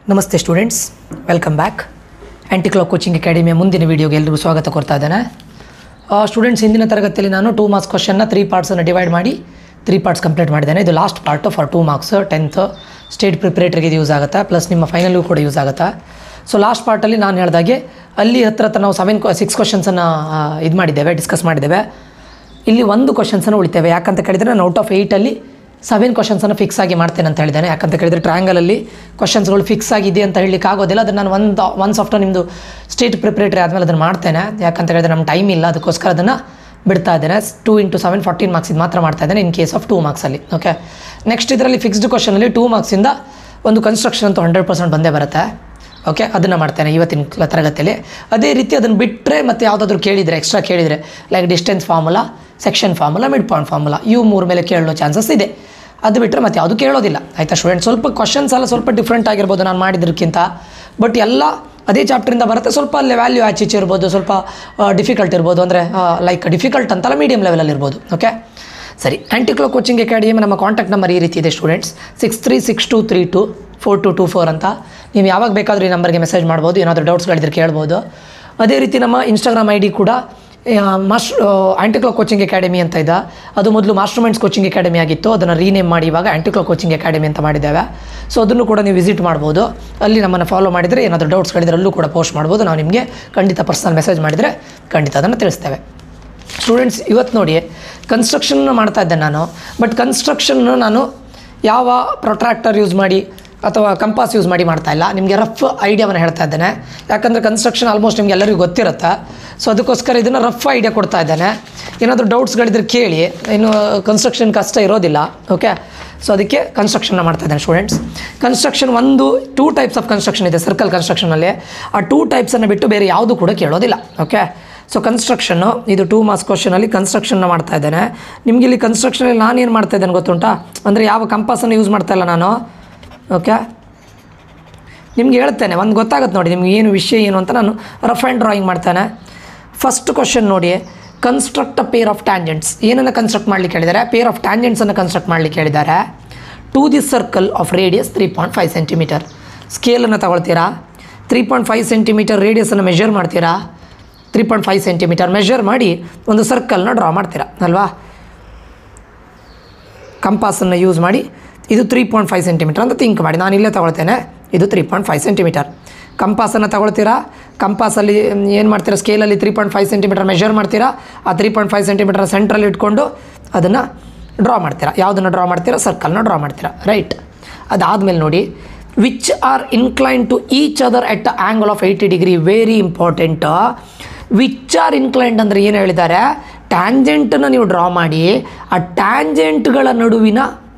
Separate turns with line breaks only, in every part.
ನಮಸ್ತೆ students welcome back anticlock coaching ಅಕಾಡೆಮಿಯ ಮುಂದಿನ ವೀಡಿಯೋಗೆ ಎಲ್ಲರಿಗೂ ಸ್ವಾಗತ ಕೊಡ್ತಾ ಇದ್ದೇನೆ ಸ್ಟೂಡೆಂಟ್ಸ್ ಹಿಂದಿನ ತರಗತಿಯಲ್ಲಿ ನಾನು ಟೂ ಮಾರ್ಕ್ಸ್ ಕ್ವಶನ್ನ ತ್ರೀ ಪಾರ್ಟ್ಸನ್ನು ಡಿವೈಡ್ ಮಾಡಿ ತ್ರೀ ಪಾರ್ಟ್ಸ್ ಕಂಪ್ಲೀಟ್ ಮಾಡಿದ್ದೇನೆ ಇದು last part for two marks tenth state ಪ್ರಿಪ್ರೇಟರಿಗೆ ಇದು ಯೂಸ್ ಆಗುತ್ತೆ ಪ್ಲಸ್ ನಿಮ್ಮ ಫೈನಲ್ಗೂ ಕೂಡ ಯೂಸ್ ಆಗುತ್ತೆ ಸೊ ಲಾಸ್ಟ್ ಪಾರ್ಟಲ್ಲಿ ನಾನು ಹೇಳ್ದಾಗೆ ಅಲ್ಲಿ ಹತ್ರ ಹತ್ರ ನಾವು ಸೆವೆನ್ ಸಿಕ್ಸ್ ಕ್ವಶನ್ಸನ್ನು ಇದು ಮಾಡಿದ್ದೇವೆ ಡಿಸ್ಕಸ್ ಮಾಡಿದ್ದೇವೆ ಇಲ್ಲಿ ಒಂದು ಕ್ವಶನ್ಸನ್ನು ಉಳಿತೇವೆ ಯಾಕಂತ ಕೇಳಿದರೆ ನಾನು ಔಟ್ ಆಫ್ ಏಯ್ಟಲ್ಲಿ ಸೆವೆನ್ ಕ್ವಶನ್ಸನ್ನು ಫಿಕ್ಸ್ ಆಗಿ ಮಾಡ್ತೇನೆ ಅಂತ ಹೇಳಿದ್ದೇನೆ ಯಾಕಂತ ಕೇಳಿದರೆ ಟ್ರಯಾಂಗಲಲ್ಲಿ ಕ್ವಶನ್ಸ್ಗಳು ಫಿಕ್ಸ್ ಆಗಿದೆ ಅಂತ ಹೇಳಲಿಕ್ಕೆ ಆಗೋದಿಲ್ಲ ಅದನ್ನು ನಾನು ಒಂದು ಒನ್ಸ್ ಆಫ್ಟರ್ ನಿಮ್ಮದು ಸ್ಟೇಟ್ ಪ್ರಿಪ್ರೇಟರಿ ಆದಮೇಲೆ ಅದನ್ನು ಮಾಡ್ತೇನೆ ಯಾಕಂತ ಹೇಳಿದ್ರೆ ನಮ್ಮ ಟೈಮ್ ಇಲ್ಲ ಅದಕ್ಕೋಸ್ಕರ ಅದನ್ನು ಬಿಡ್ತಾ ಇದ್ದೇನೆ two into seven fourteen marks ಇದು ಮಾತ್ರ ಮಾಡ್ತಾ ಇದ್ದೇನೆ ಇನ್ ಕೇಸ್ ಆಫ್ ಟೂ ಮಾರ್ಕ್ಸಲ್ಲಿ ಓಕೆ ನೆಕ್ಸ್ಟ್ ಇದರಲ್ಲಿ ಫಿಕ್ಸ್ಡ್ ಕ್ವಶನಲ್ಲಿ ಟೂ ಮಾರ್ಕ್ಸಿಂದ ಒಂದು ಕನ್ಸ್ಟ್ರಕ್ಷನ್ ಅಂತೂ ಹಂಡ್ರೆಡ್ ಪರ್ಸೆಂಟ್ ಬಂದೇ ಬರುತ್ತೆ ಓಕೆ ಅದನ್ನು ಮಾಡ್ತೇನೆ ಇವತ್ತಿನ ಕ್ಲ- ತರಗತಿಯಲ್ಲಿ ಅದೇ ರೀತಿ ಅದನ್ನು ಬಿಟ್ಟರೆ ಮತ್ತು ಯಾವುದಾದ್ರೂ ಕೇಳಿದರೆ ಎಕ್ಸ್ಟ್ರಾ ಕೇಳಿದರೆ like distance formula section formula mid point formula ಇವು ಮೂರು ಮೇಲೆ ಕೇಳೋ ಚಾನ್ಸಸ್ ಇದೆ ಅದು ಬಿಟ್ಟರೆ ಮತ್ತೆ ಯಾವುದು ಕೇಳೋದಿಲ್ಲ ಆಯಿತಾ ಸ್ಟೂಡೆಂಟ್ ಸ್ವಲ್ಪ ಕ್ವಶನ್ಸ್ ಎಲ್ಲ ಸ್ವಲ್ಪ ಡಿಫ್ರೆಂಟ್ ಆಗಿರ್ಬೋದು ನಾನು ಮಾಡಿದ್ರಕ್ಕಿಂತ ಬಟ್ ಎಲ್ಲ ಅದೇ ಚಾಪ್ಟ್ರಿಂದ ಬರುತ್ತೆ ಸ್ವಲ್ಪ ಅಲ್ಲಿ ವ್ಯಾಲ್ಯೂ ಆಚೀಚೆ ಇರ್ಬೋದು ಸ್ವಲ್ಪ ಡಿಫಿಕಲ್ಟ್ ಇರ್ಬೋದು ಅಂದರೆ ಲೈಕ್ ಡಿಫಿಕಲ್ಟ್ ಅಂತಲ್ಲ ಮೀಡಿಯಮ್ ಲೆವೆಲಲ್ಲಿ ಇರ್ಬೋದು ಓಕೆ ಸರಿ ಆ್ಯಂಟಿಕ್ಲೋ ಕೋಚಿಂಗ್ ಅಕಾಡೆಮಿ ನಮ್ಮ ಕಾಂಟ್ಯಾಕ್ಟ್ ನಂಬರ್ ಈ ರೀತಿ ಇದೆ students six three six two three two four two two four ಅಂತ ನೀವು ಯಾವಾಗ ಬೇಕಾದರೂ ಈ ನಂಬರ್ಗೆ ಮೆಸೇಜ್ ಮಾಡ್ಬೋದು ಏನಾದರೂ ಡೌಟ್ಸ್ಗಳಿದ್ರೆ ಕೇಳ್ಬೋದು ಅದೇ ರೀತಿ ನಮ್ಮ ಇನ್ಸ್ಟಾಗ್ರಾಮ್ ಐ ಡಿ ಕೂಡ ಮಾಸ್ ಆ್ಯಂಟಿಕ್ಲೋ ಕೋಚಿಂಗ್ ಅಕಾಡೆಮಿ ಅಂತ ಇದೆ ಅದು ಮೊದಲು ಮಾಸ್ಟರ್ ಮೈಂಡ್ಸ್ ಕೋಚಿಂಗ್ ಅಕಾಡೆಮಿ ಆಗಿತ್ತು ಅದನ್ನು ರೀನೇಮ್ ಮಾಡಿ ಇವಾಗ ಆ್ಯಂಟಿಕ್ಲೋ ಕೋಚಿಂಗ್ ಅಕಾಡೆಮಿ ಅಂತ ಮಾಡಿದ್ದೇವೆ ಸೊ ಅದನ್ನು ಕೂಡ ನೀವು ವಿಸಿಟ್ ಮಾಡ್ಬೋದು ಅಲ್ಲಿ ನಮ್ಮನ್ನು ಫಾಲೋ ಮಾಡಿದರೆ ಏನಾದರೂ ಡೌಟ್ಸ್ಗಳಿದ್ರೆ ಅಲ್ಲೂ ಕೂಡ ಪೋಸ್ಟ್ ಮಾಡ್ಬೋದು ನಾವು ನಿಮಗೆ ಖಂಡಿತ ಪರ್ಸನಲ್ ಮೆಸೇಜ್ ಮಾಡಿದರೆ ಖಂಡಿತ ಅದನ್ನು ತಿಳಿಸ್ತೇವೆ ಸ್ಟೂಡೆಂಟ್ಸ್ ಇವತ್ತು ನೋಡಿ ಕನ್ಸ್ಟ್ರಕ್ಷನ್ ಮಾಡ್ತಾ ಇದ್ದೆ ನಾನು ಬಟ್ ಕನ್ಸ್ಟ್ರಕ್ಷನ್ ನಾನು ಯಾವ ಪ್ರೊಟ್ರಾಕ್ಟರ್ ಯೂಸ್ ಮಾಡಿ ಅಥವಾ ಕಂಪಾಸ್ ಯೂಸ್ ಮಾಡಿ ಮಾಡ್ತಾ ಇಲ್ಲ ನಿಮಗೆ ರಫ್ ಐಡಿಯಾವನ್ನು ಹೇಳ್ತಾ ಇದ್ದೇನೆ ಯಾಕಂದರೆ ಕನ್ಸ್ಟ್ರಕ್ಷನ್ ಆಲ್ಮೋಸ್ಟ್ ನಿಮ್ಗೆ ಎಲ್ಲರಿಗೂ ಗೊತ್ತಿರುತ್ತೆ ಸೊ ಅದಕ್ಕೋಸ್ಕರ ಇದನ್ನು ರಫ್ ಐಡಿಯಾ ಕೊಡ್ತಾ ಇದ್ದೇನೆ ಏನಾದರೂ ಡೌಟ್ಸ್ಗಳಿದ್ರೆ ಕೇಳಿ ಇನ್ನು ಕನ್ಸ್ಟ್ರಕ್ಷನ್ ಕಷ್ಟ ಇರೋದಿಲ್ಲ ಓಕೆ ಸೊ ಅದಕ್ಕೆ ಕನ್ಸ್ಟ್ರಕ್ಷನ್ನ ಮಾಡ್ತಾ ಇದ್ದೇನೆ ಸ್ಟೂಡೆಂಟ್ಸ್ ಕನ್ಸ್ಟ್ರಕ್ಷನ್ ಒಂದು ಟೂ ಟೈಪ್ಸ್ ಆಫ್ ಕನ್ಸ್ಟ್ರಕ್ಷನ್ ಇದೆ ಸರ್ಕಲ್ ಕನ್ಸ್ಟ್ರಕ್ಷನಲ್ಲಿ ಆ ಟೂ ಟೈಪ್ಸನ್ನು ಬಿಟ್ಟು ಬೇರೆ ಯಾವುದು ಕೂಡ ಕೇಳೋದಿಲ್ಲ ಓಕೆ ಸೊ ಕನ್ಸ್ಟ್ರಕ್ಷನ್ನು ಇದು ಟೂ ಮಾರ್ಕ್ಸ್ ಕ್ವಶನಲ್ಲಿ ಕನ್ಸ್ಟ್ರಕ್ಷನ್ನ ಮಾಡ್ತಾ ಇದ್ದೇನೆ ನಿಮಗೆ ಇಲ್ಲಿ ಕನ್ಸ್ಟ್ರಕ್ಷನಲ್ಲಿ ನಾನು ಏನು ಮಾಡ್ತಾ ಇದ್ದೇನೆ ಗೊತ್ತುಂಟಾ ಅಂದರೆ ಯಾವ ಕಂಪಾಸನ್ನು ಯೂಸ್ ಮಾಡ್ತಾ ಇಲ್ಲ ನಾನು ಓಕೆ ನಿಮ್ಗೆ ಹೇಳ್ತೇನೆ ಒಂದು ಗೊತ್ತಾಗುತ್ತೆ ನೋಡಿ ನಿಮ್ಗೆ ಏನು ವಿಷಯ ಏನು ಅಂತ ನಾನು ರಫ್ ಆ್ಯಂಡ್ ಡ್ರಾಯಿಂಗ್ ಮಾಡ್ತೇನೆ ಫಸ್ಟ್ ಕ್ವಶನ್ ನೋಡಿ construct a pair of tangents ಏನನ್ನು ಕನ್ಸ್ಟ್ರಕ್ಟ್ ಮಾಡಲಿಕ್ಕೆ ಹೇಳಿದ್ದಾರೆ ಪೇರ್ ಆಫ್ ಟ್ಯಾಂಜೆಂಟ್ಸನ್ನು ಕನ್ಸ್ಟ್ರಕ್ಟ್ ಮಾಡಲಿಕ್ಕೆ ಹೇಳಿದ್ದಾರೆ to the circle of radius three point five centimetre ಸ್ಕೇಲನ್ನು ತಗೊಳ್ತೀರಾ ತ್ರೀ ಪಾಯಿಂಟ್ ಫೈವ್ ಸೆಂಟಿಮೀಟರ್ ರೇಡಿಯಸನ್ನು ಮೆಷರ್ ಮಾಡ್ತೀರಾ three point five centimetre measure ಮಾಡಿ ಒಂದು ಸರ್ಕಲ್ನ ಡ್ರಾ ಮಾಡ್ತೀರಾ ಅಲ್ವಾ ಕಂಪಾಸನ್ನು ಯೂಸ್ ಮಾಡಿ ಇದು ತ್ರೀ ಪಾಯಿಂಟ್ ಫೈವ್ ಸೆಂಟಿಮೀಟರ್ ಅಂತ ಥಿಂಕ್ ಮಾಡಿ ನಾನು ಇಲ್ಲೇ ತಗೊಳ್ತೇನೆ ಇದು ತ್ರೀ ಪಾಯಿಂಟ್ ಫೈವ್ ಸೆಂಟಿಮೀಟರ್ ಕಂಪಾಸನ್ನು ತಗೊಳ್ತೀರಾ ಕಂಪಾಸಲ್ಲಿ ಏನು ಮಾಡ್ತೀರಾ ಸ್ಕೇಲಲ್ಲಿ three point five centimetre measure ಮಾಡ್ತೀರಾ ಆ ತ್ರೀ ಪಾಯಿಂಟ್ ಫೈವ್ ಸೆಂಟಿಮೀಟರ್ ಸೆಂಟ್ರಲ್ಲಿ ಇಟ್ಕೊಂಡು ಅದನ್ನು ಡ್ರಾ ಮಾಡ್ತೀರಾ ಯಾವುದನ್ನು ಡ್ರಾ ಮಾಡ್ತೀರಾ ಸರ್ಕಲ್ನ ಡ್ರಾ ಮಾಡ್ತೀರಾ ರೈಟ್ ಅದಾದಮೇಲೆ ನೋಡಿ which are incline to each other at angle of eighty degree very important which are inclined ಅಂದರೆ ಏನು ಹೇಳಿದ್ದಾರೆ ಟ್ಯಾಂಜೆಂಟನ್ನು ನೀವು ಡ್ರಾ ಮಾಡಿ ಆ ಟ್ಯಾಂಜೆಂಟ್ಗಳ ನಡುವಿನ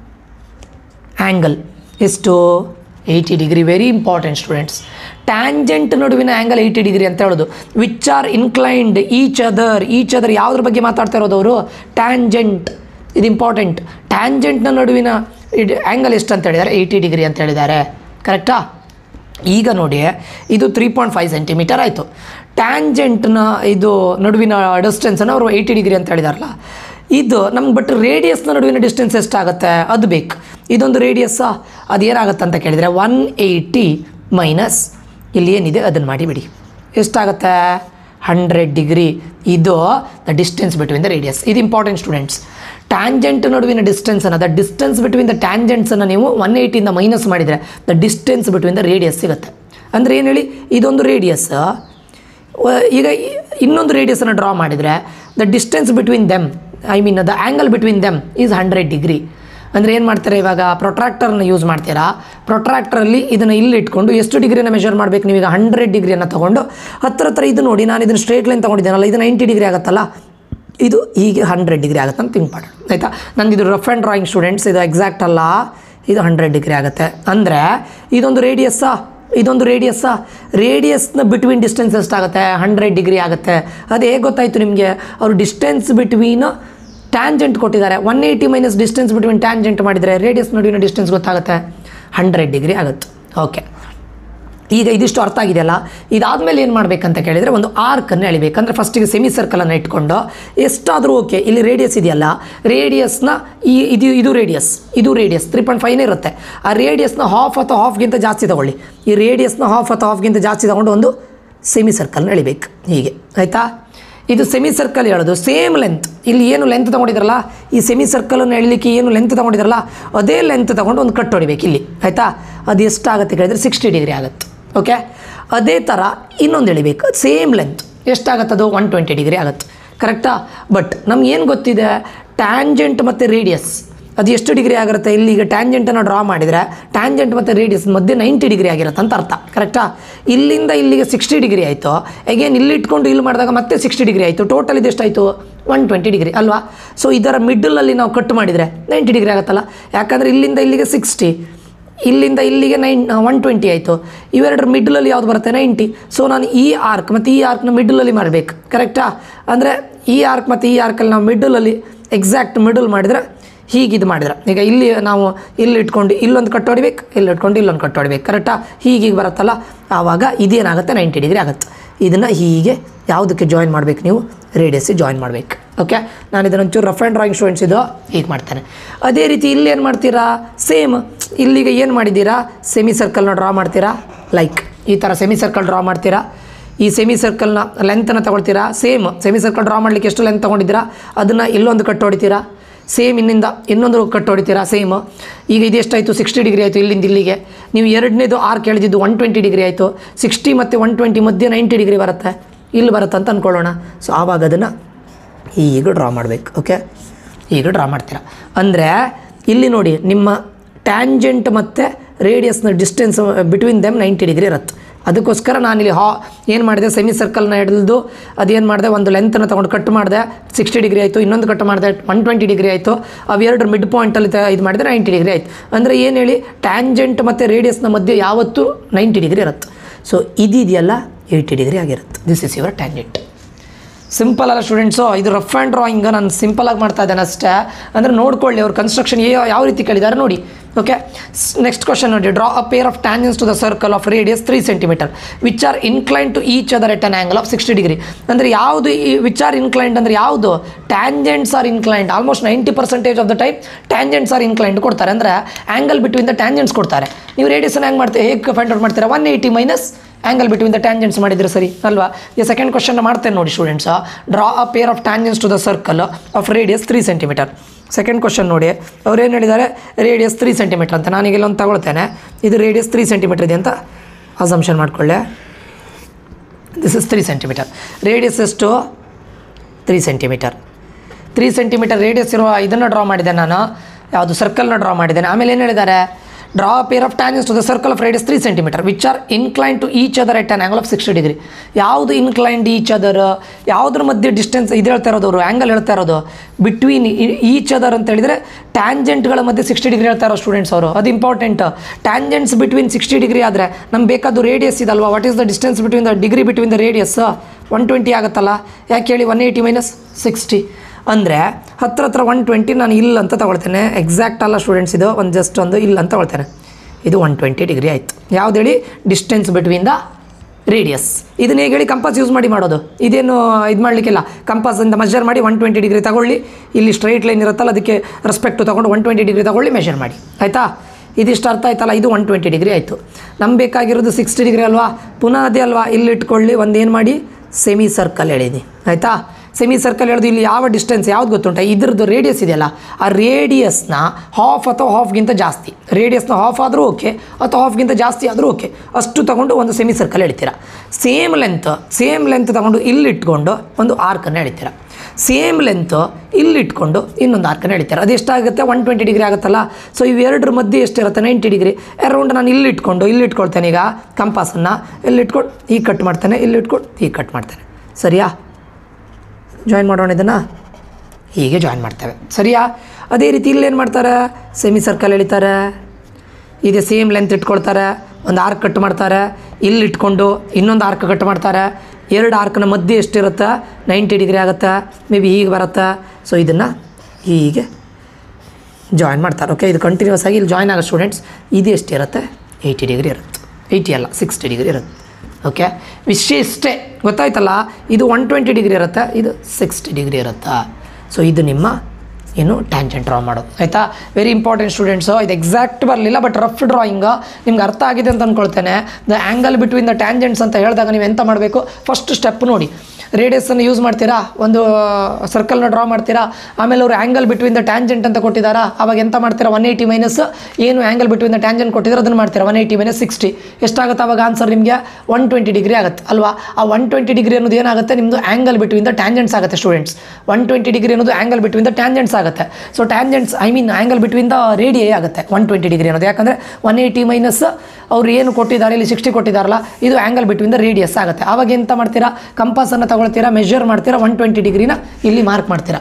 ಆ್ಯಂಗಲ್ ಎಷ್ಟು eighty degree very important students tangent ನಡುವಿನ ಆ್ಯಂಗಲ್ ಏಯ್ಟಿ ಡಿಗ್ರಿ ಅಂತ ಹೇಳೋದು which are inclined each other each other ಯಾವುದ್ರ ಬಗ್ಗೆ ಮಾತಾಡ್ತಾ ಇರೋದು ಅವರು ಟ್ಯಾಂಜೆಂಟ್ ಇದು ಇಂಪಾರ್ಟೆಂಟ್ ಟ್ಯಾಂಜೆಂಟ್ನ ನಡುವಿನ ಆ್ಯಂಗಲ್ ಎಷ್ಟು ಅಂತ ಹೇಳಿದ್ದಾರೆ ಏಯ್ಟಿ ಡಿಗ್ರಿ ಅಂತ ಹೇಳಿದ್ದಾರೆ ಕರೆಕ್ಟಾ ಈಗ ನೋಡಿ ಇದು ತ್ರೀ ಪಾಯಿಂಟ್ ಫೈವ್ ಸೆಂಟಿಮೀಟರ್ ಆಯಿತು ಟ್ಯಾಂಜೆಂಟ್ನ ಇದು ನಡುವಿನ ಡಿಸ್ಟೆನ್ಸನ್ನು ಅವರು ಏಯ್ಟಿ ಡಿಗ್ರಿ ಅಂತ ಹೇಳಿದಾರಲ್ಲ ಇದು ನಮ್ಗೆ ಬಟ್ ರೇಡಿಯಸ್ನ ನಡುವಿನ ಡಿಸ್ಟೆನ್ಸ್ ಎಷ್ಟಾಗುತ್ತೆ ಅದು ಬೇಕು ಇದೊಂದು ರೇಡಿಯಸ್ಸಾ ಅದು ಏನಾಗುತ್ತೆ ಅಂತ ಕೇಳಿದರೆ ಒನ್ ಏಯ್ಟಿ ಮೈನಸ್ ಇಲ್ಲಿ ಏನಿದೆ ಅದನ್ನು ಮಾಡಿಬಿಡಿ ಎಷ್ಟಾಗುತ್ತೆ ಹಂಡ್ರೆಡ್ ಡಿಗ್ರಿ ಇದು the distance between the radius ಇದು ಇಂಪಾರ್ಟೆಂಟ್ ಸ್ಟೂಡೆಂಟ್ಸ್ ಟ್ಯಾಂಜೆಂಟ್ ನಡುವಿನ ಡಿಸ್ಟೆನ್ಸನ್ನು ದ ಡಿಸ್ಟೆನ್ಸ್ ಬಿಟ್ವೀನ್ ದ ಟ್ಯಾಂಜೆಂಟ್ಸನ್ನು ನೀವು ಒನ್ ಏಯ್ಟಿಯಿಂದ ಮೈನಸ್ ಮಾಡಿದರೆ the distance between the radius ಸಿಗುತ್ತೆ ಅಂದರೆ ಏನು ಹೇಳಿ ಇದೊಂದು ರೇಡಿಯಸ್ ಈಗ ಇ- ಇನ್ನೊಂದು ರೇಡಿಯಸನ್ನು ಡ್ರಾ ಮಾಡಿದರೆ the distance between them I mean the angle between them is hundred degree ಅಂದರೆ ಏನು ಮಾಡ್ತಾರೆ ಇವಾಗ ಪ್ರೊಟ್ರಾಕ್ಟರ್ನ ಯೂಸ್ ಮಾಡ್ತೀರಾ ಪ್ರೊಟ್ರಾಕ್ಟರಲ್ಲಿ ಇದನ್ನು ಇಲ್ಲಿ ಇಟ್ಕೊಂಡು ಎಷ್ಟು ಡಿಗ್ರಿನ ಮೆಷರ್ ಮಾಡಬೇಕು ನೀವೀಗ ಹಂಡ್ರೆಡ್ ಡಿಗ್ರಿಯನ್ನು ತೊಗೊಂಡು ಹತ್ರ ಹತ್ರ ಇದು ನೋಡಿ ನಾನು ಇದನ್ನು ಸ್ಟ್ರೇಟ್ ಲೈನ್ ತೊಗೊಂಡಿದ್ದೇನಲ್ಲ ಇದು ನೈಂಟಿ ಡಿಗ್ರಿ ಆಗುತ್ತಲ್ಲ ಇದು ಹೀಗೆ ಹಂಡ್ರೆಡ್ ಡಿಗ್ರಿ ಆಗುತ್ತೆ ಅಂತ ಥಿಂಕ್ ಮಾಡೋಣ ಆಯಿತಾ ನನಗೆ ಇದು ರಫ್ ಆ್ಯಂಡ್ ಡ್ರಾಯಿಂಗ್ ಸ್ಟೂಡೆಂಟ್ಸ್ ಇದು ಎಕ್ಸಾಕ್ಟ್ ಅಲ್ಲ ಇದು ಹಂಡ್ರೆಡ್ ಡಿಗ್ರಿ ಆಗುತ್ತೆ ಅಂದರೆ ಇದೊಂದು ರೇಡಿಯಸ್ಸಾ ಇದೊಂದು ರೇಡಿಯಸ್ಸಾ ರೇಡಿಯಸ್ನ ಬಿಟ್ವೀನ್ ಡಿಸ್ಟೆನ್ಸ್ ಎಷ್ಟಾಗುತ್ತೆ ಹಂಡ್ರೆಡ್ ಡಿಗ್ರಿ ಆಗುತ್ತೆ ಅದು ಹೇಗೆ ಗೊತ್ತಾಯಿತು ನಿಮಗೆ ಅವರು ಡಿಸ್ಟೆನ್ಸ್ ಬಿಟ್ವೀನ್ ಟ್ಯಾಂಜೆಂಟ್ ಕೊಟ್ಟಿದ್ದಾರೆ one eighty minus distance between tangent ಮಾಡಿದರೆ ರೇಡಿಯಸ್ ನಡುವಿನ ಡಿಸ್ಟೆನ್ಸ್ ಗೊತ್ತಾಗುತ್ತೆ ಹಂಡ್ರೆಡ್ ಡಿಗ್ರಿ ಆಗುತ್ತೆ ಓಕೆ ಈಗ ಇದಿಷ್ಟು ಅರ್ಥ ಆಗಿದೆಯಲ್ಲ ಇದಾದಮೇಲೆ ಏನು ಮಾಡಬೇಕಂತ ಕೇಳಿದರೆ ಒಂದು ಆರ್ಕನ್ನು ಎಳಿಬೇಕು ಅಂದರೆ ಫಸ್ಟಿಗೆ ಸೆಮಿ ಸರ್ಕಲನ್ನು ಇಟ್ಕೊಂಡು ಎಷ್ಟಾದರೂ ಓಕೆ ಇಲ್ಲಿ ರೇಡಿಯಸ್ ಇದೆಯಲ್ಲ ರೇಡಿಯಸ್ನ ಈ ಇದು ಇದು ರೇಡಿಯಸ್ ಇದು ರೇಡಿಯಸ್ ತ್ರೀ ಪಾಯಿಂಟ್ ಫೈವ್ನೇ ಇರುತ್ತೆ ಆ ರೇಡಿಯಸ್ನ ಹಾಫ್ ಅಥವಾ ಹಾಫ್ಗಿಂತ ಜಾಸ್ತಿ ತೊಗೊಳ್ಳಿ ಈ ರೇಡಿಯಸ್ನ ಹಾಫ್ ಅಥವಾ ಹಾಫ್ಗಿಂತ ಜಾಸ್ತಿ ತೊಗೊಂಡು ಒಂದು ಸೆಮಿ ಸರ್ಕಲ್ನ ಎಳಿಬೇಕು ಹೀಗೆ ಆಯಿತಾ ಇದು ಸೆಮಿ ಸರ್ಕಲ್ ಹೇಳೋದು ಸೇಮ್ ಲೆಂತ್ ಇಲ್ಲಿ ಏನು ಲೆಂತ್ ತೊಗೊಂಡಿದ್ರಲ್ಲ ಈ ಸೆಮಿ ಸರ್ಕಲನ್ನು ಎಳಿಲಿಕ್ಕೆ ಏನು ಲೆಂತ್ ತೊಗೊಂಡಿದ್ರಲ್ಲ ಅದೇ ಲೆಂತ್ ತೊಗೊಂಡು ಒಂದು ಕಟ್ ಹೊಡಿಬೇಕು ಇಲ್ಲಿ ಆಯಿತಾ ಅದು ಎಷ್ಟಾಗುತ್ತೆ ಕೇಳಿದ್ರೆ ಸಿಕ್ಸ್ಟಿ ಡಿಗ್ರಿ ಆಗುತ್ತೆ ಓಕೆ ಅದೇ ಥರ ಇನ್ನೊಂದು ಎಳಿಬೇಕು ಸೇಮ್ ಲೆಂತ್ ಎಷ್ಟಾಗತ್ತೆ ಅದು ಒನ್ ಟ್ವೆಂಟಿ ಡಿಗ್ರಿ ಆಗುತ್ತೆ ಕರೆಕ್ಟಾ ಬಟ್ ನಮ್ಗೆ ಏನು ಗೊತ್ತಿದೆ ಟ್ಯಾಂಜೆಂಟ್ ಮತ್ತು ರೇಡಿಯಸ್ ಅದು ಎಷ್ಟು ಡಿಗ್ರಿ ಆಗಿರುತ್ತೆ ಇಲ್ಲಿ ಈಗ ಟ್ಯಾಂಜೆಂಟನ್ನು ಡ್ರಾ ಮಾಡಿದರೆ ಟ್ಯಾಂಜೆಂಟ್ ಮತ್ತು ರೇಡಿಯಸ್ ಮಧ್ಯೆ ನೈಂಟಿ ಡಿಗ್ರಿ ಆಗಿರುತ್ತೆ ಅಂತ ಅರ್ಥ ಕರೆಕ್ಟಾ ಇಲ್ಲಿಂದ ಇಲ್ಲಿಗೆ ಸಿಕ್ಸ್ಟಿ ಡಿಗ್ರಿ ಆಯಿತು ಅಗೇನ್ ಇಲ್ಲಿ ಇಟ್ಕೊಂಡು ಇಲ್ಲಿ ಮಾಡಿದಾಗ ಮತ್ತೆ ಸಿಕ್ಸ್ಟಿ ಡಿಗ್ರಿ ಆಯಿತು ಟೋಟಲ್ ಇದು ಎಷ್ಟಾಯಿತು ಒನ್ ಟ್ವೆಂಟಿ ಡಿಗ್ರಿ ಅಲ್ವಾ ಸೊ ಇದರ ಮಿಡ್ಲಲ್ಲಿ ನಾವು ಕಟ್ ಮಾಡಿದರೆ ನೈಂಟಿ ಡಿಗ್ರಿ ಆಗುತ್ತಲ್ಲ ಯಾಕಂದರೆ ಇಲ್ಲಿಂದ ಇಲ್ಲಿಗೆ ಸಿಕ್ಸ್ಟಿ ಇಲ್ಲಿಂದ ಇಲ್ಲಿಗೆ ನೈನ್ ಒನ್ ಟ್ವೆಂಟಿ ಆಯಿತು ಇವೆರಡರ ಮಿಡ್ಲಲ್ಲಿ ಯಾವ್ದು ಬರುತ್ತೆ ನೈಂಟಿ ಸೊ ನಾನು ಈ ಆರ್ಕ್ ಮತ್ತು ಈ ಆರ್ಕ್ನ ಮಿಡ್ಲಲ್ಲಿ ಮಾಡಬೇಕು ಕರೆಕ್ಟಾ ಅಂದರೆ ಈ ಆರ್ಕ್ ಮತ್ತು ಈ ಆರ್ಕಲ್ಲಿ ನಾವು ಮಿಡ್ಲಲ್ಲಿ ಎಕ್ಸಾಕ್ಟ್ ಮಿಡಲ್ ಮಾಡಿದರೆ ಹೀಗೆ ಇದು ಮಾಡಿದ್ರೆ ಈಗ ಇಲ್ಲಿ ನಾವು ಇಲ್ಲಿ ಇಟ್ಕೊಂಡು ಇಲ್ಲೊಂದು ಕಟ್ ಹೊಡಿಬೇಕು ಇಲ್ಲಿ ಇಟ್ಕೊಂಡು ಇಲ್ಲೊಂದು ಕಟ್ ಹೊಡಿಬೇಕು ಕರೆಕ್ಟಾ ಹೀಗೆ ಬರುತ್ತಲ್ಲ ಆವಾಗ ಇದೇನಾಗುತ್ತೆ ನೈಂಟಿ ಡಿಗ್ರಿ ಆಗುತ್ತೆ ಇದನ್ನು ಹೀಗೆ ಯಾವುದಕ್ಕೆ ಜಾಯಿನ್ ಮಾಡಬೇಕು ನೀವು ರೇಡಿಯಸ್ಸಿಗೆ ಜಾಯಿನ್ ಮಾಡಬೇಕು ಓಕೆ ನಾನು ಇದನ್ನು ಒಂಚೂರು ರಫ್ ಆ್ಯಂಡ್ ಡ್ರಾಯಿಂಗ್ ಸ್ಟೂಡೆಂಟ್ಸ್ ಇದು ಹೀಗೆ ಮಾಡ್ತೇನೆ ಅದೇ ರೀತಿ ಇಲ್ಲಿ ಏನು ಮಾಡ್ತೀರಾ ಸೇಮ್ ಇಲ್ಲಿಗೆ ಏನು ಮಾಡಿದ್ದೀರಾ ಸೆಮಿ ಸರ್ಕಲ್ನ ಡ್ರಾ ಮಾಡ್ತೀರಾ ಲೈಕ್ ಈ ಥರ ಸೆಮಿ ಸರ್ಕಲ್ ಡ್ರಾ ಮಾಡ್ತೀರಾ ಈ ಸೆಮಿ ಸರ್ಕಲ್ನ ಲೆಂತನ್ನು ತಗೊಳ್ತೀರಾ ಸೇಮ್ ಸೆಮಿ ಸರ್ಕಲ್ ಡ್ರಾ ಮಾಡಲಿಕ್ಕೆ ಎಷ್ಟು ಲೆಂತ್ ತೊಗೊಂಡಿದ್ದೀರಾ ಅದನ್ನು ಇಲ್ಲೊಂದು ಕಟ್ ಹೊಡಿತೀರಾ ಸೇಮ್ ಇನ್ನಿಂದ ಇನ್ನೊಂದು ಕಟ್ ಹೊಡಿತೀರಾ ಸೇಮ್ ಈಗ ಇದು ಎಷ್ಟಾಯಿತು ಸಿಕ್ಸ್ಟಿ ಡಿಗ್ರಿ ಆಯಿತು ಇಲ್ಲಿಂದ ಇಲ್ಲಿಗೆ ನೀವು ಎರಡನೇದು ಆರ್ ಕೇಳಿದ್ದು ಒನ್ ಟ್ವೆಂಟಿ ಡಿಗ್ರಿ ಆಯಿತು ಸಿಕ್ಸ್ಟಿ ಮತ್ತು ಒನ್ ಟ್ವೆಂಟಿ ಮಧ್ಯೆ ನೈಂಟಿ ಡಿಗ್ರಿ ಬರುತ್ತೆ ಇಲ್ಲಿ ಬರುತ್ತೆ ಅಂತ ಅಂದ್ಕೊಳ್ಳೋಣ ಸೊ ಆವಾಗ ಅದನ್ನು ಹೀಗೆ ಡ್ರಾ ಮಾಡಬೇಕು ಓಕೆ ಹೀಗೆ ಡ್ರಾ ಮಾಡ್ತೀರಾ ಅಂದರೆ ಇಲ್ಲಿ ನೋಡಿ ನಿಮ್ಮ ಟ್ಯಾಂಜೆಂಟ್ ಮತ್ತು ರೇಡಿಯಸ್ನ distance between them ninety degree ಇರುತ್ತೆ ಅದಕ್ಕೋಸ್ಕರ ನಾನಿಲ್ಲಿ ಹಾ ಏನು ಮಾಡಿದೆ ಸೆಮಿ ಸರ್ಕಲ್ನ ಹಿಡಿದು ಅದೇನು ಮಾಡಿದೆ ಒಂದು ಲೆಂತನ್ನು ತೊಗೊಂಡು ಕಟ್ ಮಾಡಿದೆ ಸಿಕ್ಸ್ಟಿ ಡಿಗ್ರಿ ಆಯಿತು ಇನ್ನೊಂದು ಕಟ್ ಮಾಡಿದೆ ಒನ್ ಟ್ವೆಂಟಿ ಡಿಗ್ರಿ ಆಯಿತು ಅವೆರಡು ಮಿಡ್ ಪಾಯಿಂಟಲ್ಲಿ ತ ಇದು ಮಾಡಿದ್ರೆ ನೈಂಟಿ ಡಿಗ್ರಿ ಆಯಿತು ಅಂದರೆ ಏನು ಹೇಳಿ ಟ್ಯಾಂಜೆಂಟ್ ಮತ್ತು ರೇಡಿಯಸ್ನ ಮಧ್ಯೆ ಯಾವತ್ತೂ ನೈಂಟಿ ಡಿಗ್ರಿ ಇರುತ್ತೆ ಸೊ ಇದಿದೆಯಲ್ಲ ಏಯ್ಟಿ ಡಿಗ್ರಿ ಆಗಿರುತ್ತೆ this is your tangent simple ಅಲ್ಲ ಸ್ಟೂಡೆಂಟ್ಸು ಇದು ರಫ್ ಆ್ಯಂಡ್ ಡ್ರಾಯಿಂಗ್ ನಾನು ಸಿಂಪಲಾಗಿ ಮಾಡ್ತಾ ಇದ್ದೇನೆ ಅಷ್ಟೇ ಅಂದರೆ ನೋಡ್ಕೊಳ್ಳಿ ಅವ್ರು ಕನ್ಸ್ಟ್ರಕ್ಷನ್ ಯಾವ ರೀತಿ ಕೇಳಿದ್ದಾರೆ ನೋಡಿ ಓಕೆ ನೆಕ್ಸ್ಟ್ ಕ್ವಶನ್ ನೋಡಿ draw a pair of tangents to the circle of radius three centimetre which are incline to each other at an angle of sixty degree ಅಂದರೆ ಯಾವುದು ಈ ವಿಚ್ ಆರ್ ಇನ್ಕ್ಲೈಂಡ್ ಅಂದರೆ ಯಾವುದು tangents are inclined almost ninety percentage of the time tangents are inclined ಕೊಡ್ತಾರೆ ಅಂದರೆ angle between the tangents ಕೊಡ್ತಾರೆ ನೀವು ರೇಡಿಯಸ್ನ ಹೆಂಗೆ ಮಾಡ್ತೀವಿ ಹೇಗೆ ಫೈಂಡ್ ಔಟ್ ಮಾಡ್ತೀರಾ one eighty minus angle between the tangents ಮಾಡಿದ್ರೆ ಸರಿ ಅಲ್ವಾ ಈ ಸೆಕೆಂಡ್ ಕ್ವಶನ್ ಮಾಡ್ತೇನೆ ನೋಡಿ students draw a pair of tangents to the circle of radius three centimetre second question ನೋಡಿ ಅವ್ರು ಏನು ಹೇಳಿದ್ದಾರೆ ರೇಡಿಯಸ್ ತ್ರೀ ಸೆಂಟಿಮೀಟರ್ ಅಂತ ನಾನೀಗ ಇಲ್ಲೊಂದು ತಗೊಳ್ತೇನೆ ಇದು ರೇಡಿಯಸ್ ತ್ರೀ ಸೆಂಟಿಮೀಟರ್ ಇದೆ ಅಂತ ಅಸಂಪ್ಷನ್ ಮಾಡ್ಕೊಳ್ಳೆ this is three centimetre radius ಎಷ್ಟು three centimetre three centimetre radius ಇರುವ ಇದನ್ನು ಡ್ರಾ ಮಾಡಿದೆ ನಾನು ಯಾವುದು ಸರ್ಕಲ್ನ ಡ್ರಾ ಮಾಡಿದ್ದೇನೆ ಆಮೇಲೆ ಏನು ಹೇಳಿದ್ದಾರೆ draw pair of tangents to the circle of radius three centimetre which are incline to each other at an angle of sixty degree ಯಾವುದು ಇನ್ಕ್ಲೈನ್ಡ್ ಈಚ್ ಅದರ್ ಯಾವುದ್ರ ಮಧ್ಯೆ ಡಿಸ್ಟೆನ್ಸ್ ಇದು ಹೇಳ್ತಾ ಇರೋದು ಅವರು ಆ್ಯಂಗಲ್ ಹೇಳ್ತಾ ಇರೋದು ಬಿಟ್ವೀನ್ ಈಚ್ ಅದರ್ ಅಂತ ಹೇಳಿದರೆ ಟ್ಯಾಂಜೆಂಟ್ಗಳ ಮಧ್ಯೆ ಸಿಕ್ಸ್ಟಿ ಡಿಗ್ರಿ ಹೇಳ್ತಾ ಇರೋ ಸ್ಟೂಡೆಂಟ್ಸ್ ಅವರು ಅದು important tangents between sixty degree ಆದರೆ ನಮ್ಗೆ ಬೇಕಾದ್ದು ರೇಡಿಯಸ್ ಇದಲ್ವಾ what is the distance between the degree between the radius one twenty ಆಗುತ್ತಲ್ಲ ಯಾಕೆ ಹೇಳಿ ಒನ್ ಏಯ್ಟಿ ಮೈನಸ್ ಸಿಕ್ಸ್ಟಿ ಅಂದರೆ ಹತ್ರ ಹತ್ರ ಒನ್ ಟ್ವೆಂಟಿ ನಾನು ಇಲ್ಲ ಅಂತ ತಗೊಳ್ತೇನೆ ಎಕ್ಸಾಕ್ಟ್ ಅಲ್ಲ ಸ್ಟೂಡೆಂಟ್ಸ್ ಇದು ಒಂದು ಜಸ್ಟ್ ಒಂದು ಇಲ್ಲ ಅಂತ ತಗೊಳ್ತೇನೆ ಇದು ಒನ್ ಟ್ವೆಂಟಿ ಡಿಗ್ರಿ ಆಯಿತು ಯಾವ್ದು ಹೇಳಿ ಡಿಸ್ಟೆನ್ಸ್ ಬಿಟ್ವೀನ್ ದ ರೇಡಿಯಸ್ ಇದನ್ನ ಹೇಗೆ ಹೇಳಿ ಕಂಪಾಸ್ ಯೂಸ್ ಮಾಡಿ ಮಾಡೋದು ಇದೇನು ಇದು ಮಾಡಲಿಕ್ಕಿಲ್ಲ ಕಂಪಾಸಿಂದ ಮೆಜರ್ ಮಾಡಿ ಒನ್ ಟ್ವೆಂಟಿ ಡಿಗ್ರಿ ತಗೊಳ್ಳಿ ಇಲ್ಲಿ ಸ್ಟ್ರೈಟ್ ಲೈನ್ ಇರುತ್ತಲ್ಲ ಅದಕ್ಕೆ ರೆಸ್ಪೆಕ್ಟು ತೊಗೊಂಡು ಒನ್ ಟ್ವೆಂಟಿ ಡಿಗ್ರಿ ತಗೊಳ್ಳಿ ಮೆಷರ್ ಮಾಡಿ ಆಯಿತಾ ಇದಿಷ್ಟು ಅರ್ಥ ಆಯ್ತಲ್ಲ ಇದು ಒನ್ ಟ್ವೆಂಟಿ ಡಿಗ್ರಿ ಆಯಿತು ನಮ್ಗೆ ಬೇಕಾಗಿರೋದು ಸಿಕ್ಸ್ಟಿ ಡಿಗ್ರಿ ಅಲ್ವಾ ಪುನಃ ಅದೇ ಅಲ್ವಾ ಇಲ್ಲಿ ಇಟ್ಕೊಳ್ಳಿ ಒಂದು ಏನು ಮಾಡಿ ಸೆಮಿ ಸರ್ಕಲ್ ಹೇಳಿನಿ ಆಯಿತಾ ಸೆಮಿ ಸರ್ಕಲ್ ಹೇಳೋದು ಇಲ್ಲಿ ಯಾವ ಡಿಸ್ಟೆನ್ಸ್ ಯಾವ್ದು ಗೊತ್ತುಂಟ ಇದ್ರದ್ದು ರೇಡಿಯಸ್ ಇದೆಯಲ್ಲ ಆ ರೇಡಿಯಸ್ನ ಹಾಫ್ ಅಥವಾ ಹಾಫ್ಗಿಂತ ಜಾಸ್ತಿ ರೇಡಿಯಸ್ನ ಹಾಫ್ ಆದರೂ ಓಕೆ ಅಥವಾ ಹಾಫ್ಗಿಂತ ಜಾಸ್ತಿ ಆದರೂ ಓಕೆ ಅಷ್ಟು ತಗೊಂಡು ಒಂದು ಸೆಮಿ ಸರ್ಕಲ್ ಹೇಳ್ತೀರಾ ಸೇಮ್ ಲೆಂತ್ ಸೇಮ್ ಲೆಂತ್ ತಗೊಂಡು ಇಲ್ಲಿ ಇಟ್ಕೊಂಡು ಒಂದು ಆರ್ಕನ್ನು ಹೇಳ್ತೀರಾ ಸೇಮ್ ಲೆಂತ್ ಇಲ್ಲಿ ಇಟ್ಕೊಂಡು ಇನ್ನೊಂದು ಆರ್ಕನ್ನು ಹೇಳ್ತಾರೆ ಅದು ಎಷ್ಟಾಗುತ್ತೆ ಒನ್ ಟ್ವೆಂಟಿ ಡಿಗ್ರಿ ಆಗುತ್ತಲ್ಲ ಸೊ ಇವೆರಡರ ಮಧ್ಯೆ ಎಷ್ಟಿರುತ್ತೆ ನೈಂಟಿ ಡಿಗ್ರಿ ಅರೌಂಡ್ ನಾನು ಇಲ್ಲಿ ಇಟ್ಕೊಂಡು ಇಲ್ಲಿ ಇಟ್ಕೊಳ್ತೇನೆ ಈಗ ಕಂಪಾಸನ್ನು ಇಲ್ಲಿ ಇಟ್ಕೊಂಡು ಹೀಗೆ ಕಟ್ ಮಾಡ್ತೇನೆ ಇಲ್ಲಿ ಇಟ್ಕೊಂಡು ಹೀಗೆ ಕಟ್ ಮಾಡ್ತೇನೆ ಸರಿಯಾ ಜಾಯಿನ್ ಮಾಡೋಣ ಇದನ್ನು ಹೀಗೆ ಜಾಯಿನ್ ಮಾಡ್ತೇವೆ ಸರಿಯಾ ಅದೇ ರೀತಿ ಇಲ್ಲೇನು ಮಾಡ್ತಾರೆ ಸೆಮಿ ಸರ್ಕಲ್ ಎಳಿತಾರೆ ಇದೆ ಸೇಮ್ ಲೆಂತ್ ಇಟ್ಕೊಳ್ತಾರೆ ಒಂದು ಆರ್ಕ್ ಕಟ್ ಮಾಡ್ತಾರೆ ಇಲ್ಲಿ ಇಟ್ಕೊಂಡು ಇನ್ನೊಂದು ಆರ್ಕ್ ಕಟ್ ಮಾಡ್ತಾರೆ ಎರಡು ಆರ್ಕ್ನ ಮಧ್ಯೆ ಎಷ್ಟಿರುತ್ತೆ ನೈಂಟಿ ಡಿಗ್ರಿ ಆಗುತ್ತೆ ಮೇ ಬಿ ಹೀಗೆ ಬರುತ್ತೆ ಸೊ ಇದನ್ನು ಹೀಗೆ ಜಾಯಿನ್ ಮಾಡ್ತಾರೆ ಓಕೆ ಇದು ಕಂಟಿನ್ಯೂಸ್ ಆಗಿ ಇಲ್ಲಿ ಜಾಯ್ನ್ ಆಗೋ ಸ್ಟೂಡೆಂಟ್ಸ್ ಇದು ಎಷ್ಟಿರುತ್ತೆ ಏಯ್ಟಿ ಡಿಗ್ರಿ ಇರುತ್ತೆ ಏಯ್ಟಿ ಅಲ್ಲ ಸಿಕ್ಸ್ಟಿ ಡಿಗ್ರಿ ಇರುತ್ತೆ ಓಕೆ ವಿಶಿಷ್ಟೇ ಗೊತ್ತಾಯ್ತಲ್ಲ ಇದು ಒನ್ ಟ್ವೆಂಟಿ ಡಿಗ್ರಿ ಇರುತ್ತೆ ಇದು ಸಿಕ್ಸ್ಟಿ ಡಿಗ್ರಿ ಇರುತ್ತಾ ಸೊ ಇದು ನಿಮ್ಮ ಏನು ಟ್ಯಾಂಜೆಂಟ್ ಡ್ರಾ ಮಾಡೋದು ಆಯಿತಾ ವೆರಿ ಇಂಪಾರ್ಟೆಂಟ್ ಸ್ಟೂಡೆಂಟ್ಸು ಇದು ಎಕ್ಸಾಕ್ಟ್ ಬರಲಿಲ್ಲ ಬಟ್ ರಫ್ ಡ್ರಾಯಿಂಗ್ ನಿಮ್ಗೆ ಅರ್ಥ ಆಗಿದೆ ಅಂತ ಅಂದ್ಕೊಳ್ತೇನೆ the angle between the tangents ಅಂತ ಹೇಳಿದಾಗ ನೀವು ಎಂತ ಮಾಡಬೇಕು ಫಸ್ಟ್ ಸ್ಟೆಪ್ ನೋಡಿ ರೇಡಿಯಸನ್ನು ಯೂಸ್ ಮಾಡ್ತೀರಾ ಒಂದು ಸರ್ಕಲ್ನ ಡ್ರಾ ಮಾಡ್ತೀರಾ ಆಮೇಲೆ ಅವರು ಆ್ಯಂಗಲ್ ಬಿಟ್ವೀನ್ ದ ಟ್ಯಾಂಜೆಂಟ್ ಅಂತ ಕೊಟ್ಟಿದ್ದಾರಾ ಅವಾಗ ಎಂತ ಮಾಡ್ತೀರಾ ಒನ್ ಏಯ್ಟಿ ಮೈನಸ್ ಏನು ಆ್ಯಂಗಲ್ ಬಿಟ್ವೀನ್ ದ ಟ್ಯಾಂಜೆಂಟ್ ಕೊಟ್ಟಿದ್ದಾರೆ ಅದನ್ನು ಮಾಡ್ತೀರಾ ಒನ್ ಏಯ್ಟಿ ಮೈನಸ್ ಸಿಕ್ಸ್ಟಿ ಎಷ್ಟಾಗುತ್ತೆ ಅವಾಗ ಆನ್ಸರ್ ನಿಮಗೆ ಒನ್ ಟ್ವೆಂಟಿ ಡಿಗ್ರಿ ಆಗುತ್ತೆ ಅಲ್ವಾ ಆ ಒನ್ ಟ್ವೆಂಟಿ ಡಿಗ್ರಿ ಅನ್ನೋದು ಏನಾಗುತ್ತೆ ನಿಮ್ಮದು ಆ್ಯಂಗಲ್ ಬಿಟ್ವೀನ್ ದ ಟ್ಯಾಂಜೆಂಟ್ಸ್ ಆಗುತ್ತೆ ಸ್ಟೂಡೆಂಟ್ಸ್ ಒನ್ ಟ್ವೆಂಟಿ ಡಿಗ್ರಿ ಅನ್ನೋದು ಆ್ಯಂಗಲ್ ಬಿಟ್ವೀನ್ ದ ಟ್ಯಾಂಜೆಂಟ್ಸ್ ಆಗುತ್ತೆ so tangents I mean angle between the radii ಆಗುತ್ತೆ ಒನ್ ಟ್ವೆಂಟಿ ಡಿಗ್ರಿ ಅನ್ನೋದು ಯಾಕಂದರೆ ಒನ್ ಏಯ್ಟಿ ಮೈನಸ್ ಅವ್ರು ಏನು ಕೊಟ್ಟಿದ್ದಾರೆ ಇಲ್ಲಿ ಸಿಕ್ಸ್ಟಿ ಕೊಟ್ಟಿದ್ದಾರಲ್ಲ ಇದು ಆ್ಯಂಗಲ್ ಬಿಟ್ವೀನ್ ದ ರೇಡಿಯಸ್ ಆಗುತ್ತೆ ಆವಾಗ ಎಂತ ಮಾಡ್ತೀರಾ ಕಂಪಾಸನ್ನು ತಗೊಳ್ತೀರಾ ಮೆಷರ್ ಮಾಡ್ತೀರಾ ಒನ್ ಟ್ವೆಂಟಿ ಡಿಗ್ರಿನ ಇಲ್ಲಿ ಮಾರ್ಕ್ ಮಾಡ್ತೀರಾ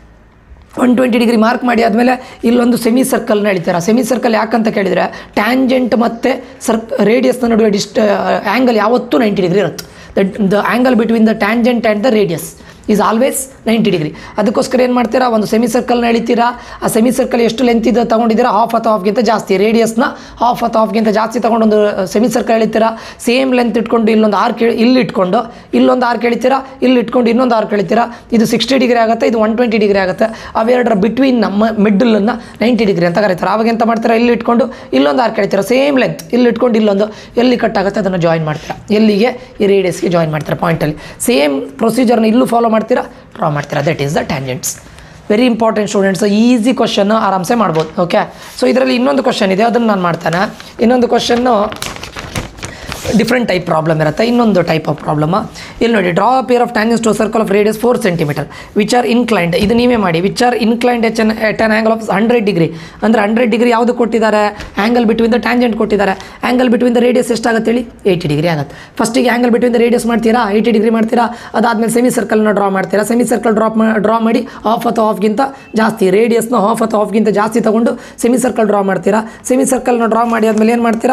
ಒನ್ ಟ್ವೆಂಟಿ ಡಿಗ್ರಿ ಮಾರ್ಕ್ ಮಾಡಿ ಆದಮೇಲೆ ಇಲ್ಲೊಂದು ಸೆಮಿ ಸರ್ಕಲ್ನ ಎಳಿತೀರಾ ಸೆಮಿ ಸರ್ಕಲ್ ಯಾಕಂತ ಕೇಳಿದರೆ ಟ್ಯಾಂಜೆಂಟ್ ಮತ್ತು ಸರ್ ರೇಡಿಯಸ್ನ ನಡುವೆ ಡಿಸ್ಟ್ ಆ್ಯಂಗಲ್ ಯಾವತ್ತೂ ನೈಂಟಿ ಡಿಗ್ರಿ ಇರುತ್ತೆ the the angle between the tangent and the radius is always ninety degree ಅದಕ್ಕೋಸ್ಕರ ಏನು ಮಾಡ್ತೀರಾ ಒಂದು ಸೆಮಿ ಸರ್ಕಲ್ನ ಎಳಿತೀರಾ ಆ ಸೆಮಿ ಸರ್ಕಲ್ ಎಷ್ಟು ಲೆಂತ್ ಇದೆ ತೊಗೊಂಡಿದ್ದೀರಾ ಹಾಫ್ ಅಥವಾ ಹಾಫ್ಗಿಂತ ಜಾಸ್ತಿ ರೇಡಿಯಸ್ನ ಹಾಫ್ ಅಥವಾ ಹಾಫ್ಗಿಂತ ಜಾಸ್ತಿ ತೊಗೊಂಡು ಒಂದು ಸೆಮಿ ಸರ್ಕಲ್ ಎಳಿತೀರಾ ಸೇಮ್ ಲೆಂತ್ ಇಟ್ಕೊಂಡು ಇಲ್ಲೊಂದು ಆರ್ಕ್ ಇಲ್ಲಿ ಇಟ್ಕೊಂಡು ಇಲ್ಲೊಂದು ಆರ್ಕ್ ಎಳಿತೀರಾ ಇಲ್ಲಿ ಇಟ್ಕೊಂಡು ಇನ್ನೊಂದು ಆರ್ಕ್ ಎಳಿತೀರಾ ಇದು ಸಿಕ್ಸ್ಟಿ ಡಿಗ್ರಿ ಆಗುತ್ತೆ ಇದು ಒನ್ ಟ್ವೆಂಟಿ ಡಿಗ್ರಿ ಆಗುತ್ತೆ ಅವೆರಡರ ಬಿಟ್ವೀನ್ ನಮ್ಮ ಮಿಡ್ಲನ್ನು ನೈಂಟಿ ಡಿಗ್ರಿ ಅಂತ ಕರೀತಾರೆ ಆವಾಗ ಎಂತ ಮಾಡ್ತೀರಾ ಇಲ್ಲಿ ಇಟ್ಕೊಂಡು ಇಲ್ಲೊಂದು ಆರ್ಕ್ ಎಳಿತೀರಾ ಸೇಮ್ ಲೆಂತ್ ಇಲ್ಲಿ ಇಟ್ಕೊಂಡು ಇಲ್ಲೊಂದು ಎಲ್ಲಿ ಕಟ್ ಆಗುತ್ತೆ ಅದನ್ನು ಜಾಯಿನ್ ಮಾಡ್ತೀರಾ ಎಲ್ಲಿಗೆ ಈ ರೇಡಿಯಸ್ಗೆ ಜಾಯಿನ್ ಮಾಡ್ತೀರಾ ಪಾಯಿಂಟಲ್ಲಿ ಸೇಮ್ ಪ್ರೊಸೀಜರ್ನ ಇಲ್ಲೂ ಫಾಲೋ ಮಾಡ್ತೀರಾ ಡ್ರಾ ಮಾಡ್ತೀರಾ that is the tangents very important students easy question ಆರಾಮ್ಸೆ ಮಾಡ್ಬೋದು ಓಕೆ ಸೊ ಇದರಲ್ಲಿ ಇನ್ನೊಂದು ಕ್ವಶನ್ ಇದೆ ಅದನ್ನು ನಾನು ಮಾಡ್ತೇನೆ ಇನ್ನೊಂದು ಕ್ವಶನ್ನು ಡಿಫ್ರೆಂಟ್ ಟೈಪ್ ಪ್ರಾಬ್ಲಮ್ ಇರುತ್ತೆ ಇನ್ನೊಂದು ಟೈಪ್ ಆಫ್ ಪ್ರಾಬ್ಲಮ್ ಇಲ್ಲಿ ನೋಡಿ draw pair of tangents to circle of radius four centimetre which are inclined ಇದು ನೀವೇ ಮಾಡಿ ವಿಚ್ ಆರ್ ಇನ್ಕ್ಲೈಂಡ್ ಎಚ್ ಎನ್ at an angle of hundred degree ಅಂದರೆ ಹಂಡ್ರೆಡ್ ಡಿಗ್ರಿ ಯಾವುದು ಕೊಟ್ಟಿದ್ದಾರೆ ಆ್ಯಂಗಲ್ ಬಿಟ್ವೀನ್ ದ ಟ್ಯಾಂಜೆಂಟ್ ಕೊಟ್ಟಿದ್ದಾರೆ ಆ್ಯಂಗಲ್ ಬಿಟ್ವೀನ್ ದ ರೇಡಿಯಸ್ ಎಷ್ಟಾಗುತ್ತೆ ಹೇಳಿ ಏಯ್ಟಿ ಡಿಗ್ರಿ ಆಗುತ್ತೆ ಫಸ್ಟಿಗೆ ಆ್ಯಂಗಲ್ ಬಿಟ್ವೀನ್ ದ ರೇಡಿಯಸ್ ಮಾಡ್ತೀರಾ ಏಯ್ಟಿ ಡಿಗ್ರಿ ಮಾಡ್ತೀರಾ ಅದಾದಮೇಲೆ ಸೆಮಿ ಸರ್ಕಲ್ನ ಡ್ರಾ ಮಾಡ್ತೀರಾ ಸೆಮಿ ಸರ್ಕಲ್ ಡ್ರಾಪ್ ಡ್ರಾ ಮಾಡಿ ಹಾಫ್ ಅಥವಾ ಹಾಫ್ಗಿಂತ ಜಾಸ್ತಿ ರೇಡಿಯಸ್ನ ಹಾಫ್ ಅಥವಾ ಹಾಫ್ಗಿಂತ ಜಾಸ್ತಿ ತೊಗೊಂಡು ಸೆಮಿ ಸರ್ಕಲ್ ಡ್ರಾ ಮಾಡ್ತೀರಾ ಸೆಮಿ ಸರ್ಕಲ್ನ ಡ್ರಾ ಮಾಡಿ ಆದಮೇಲೆ ಏನು ಮಾಡ್ತೀರಾ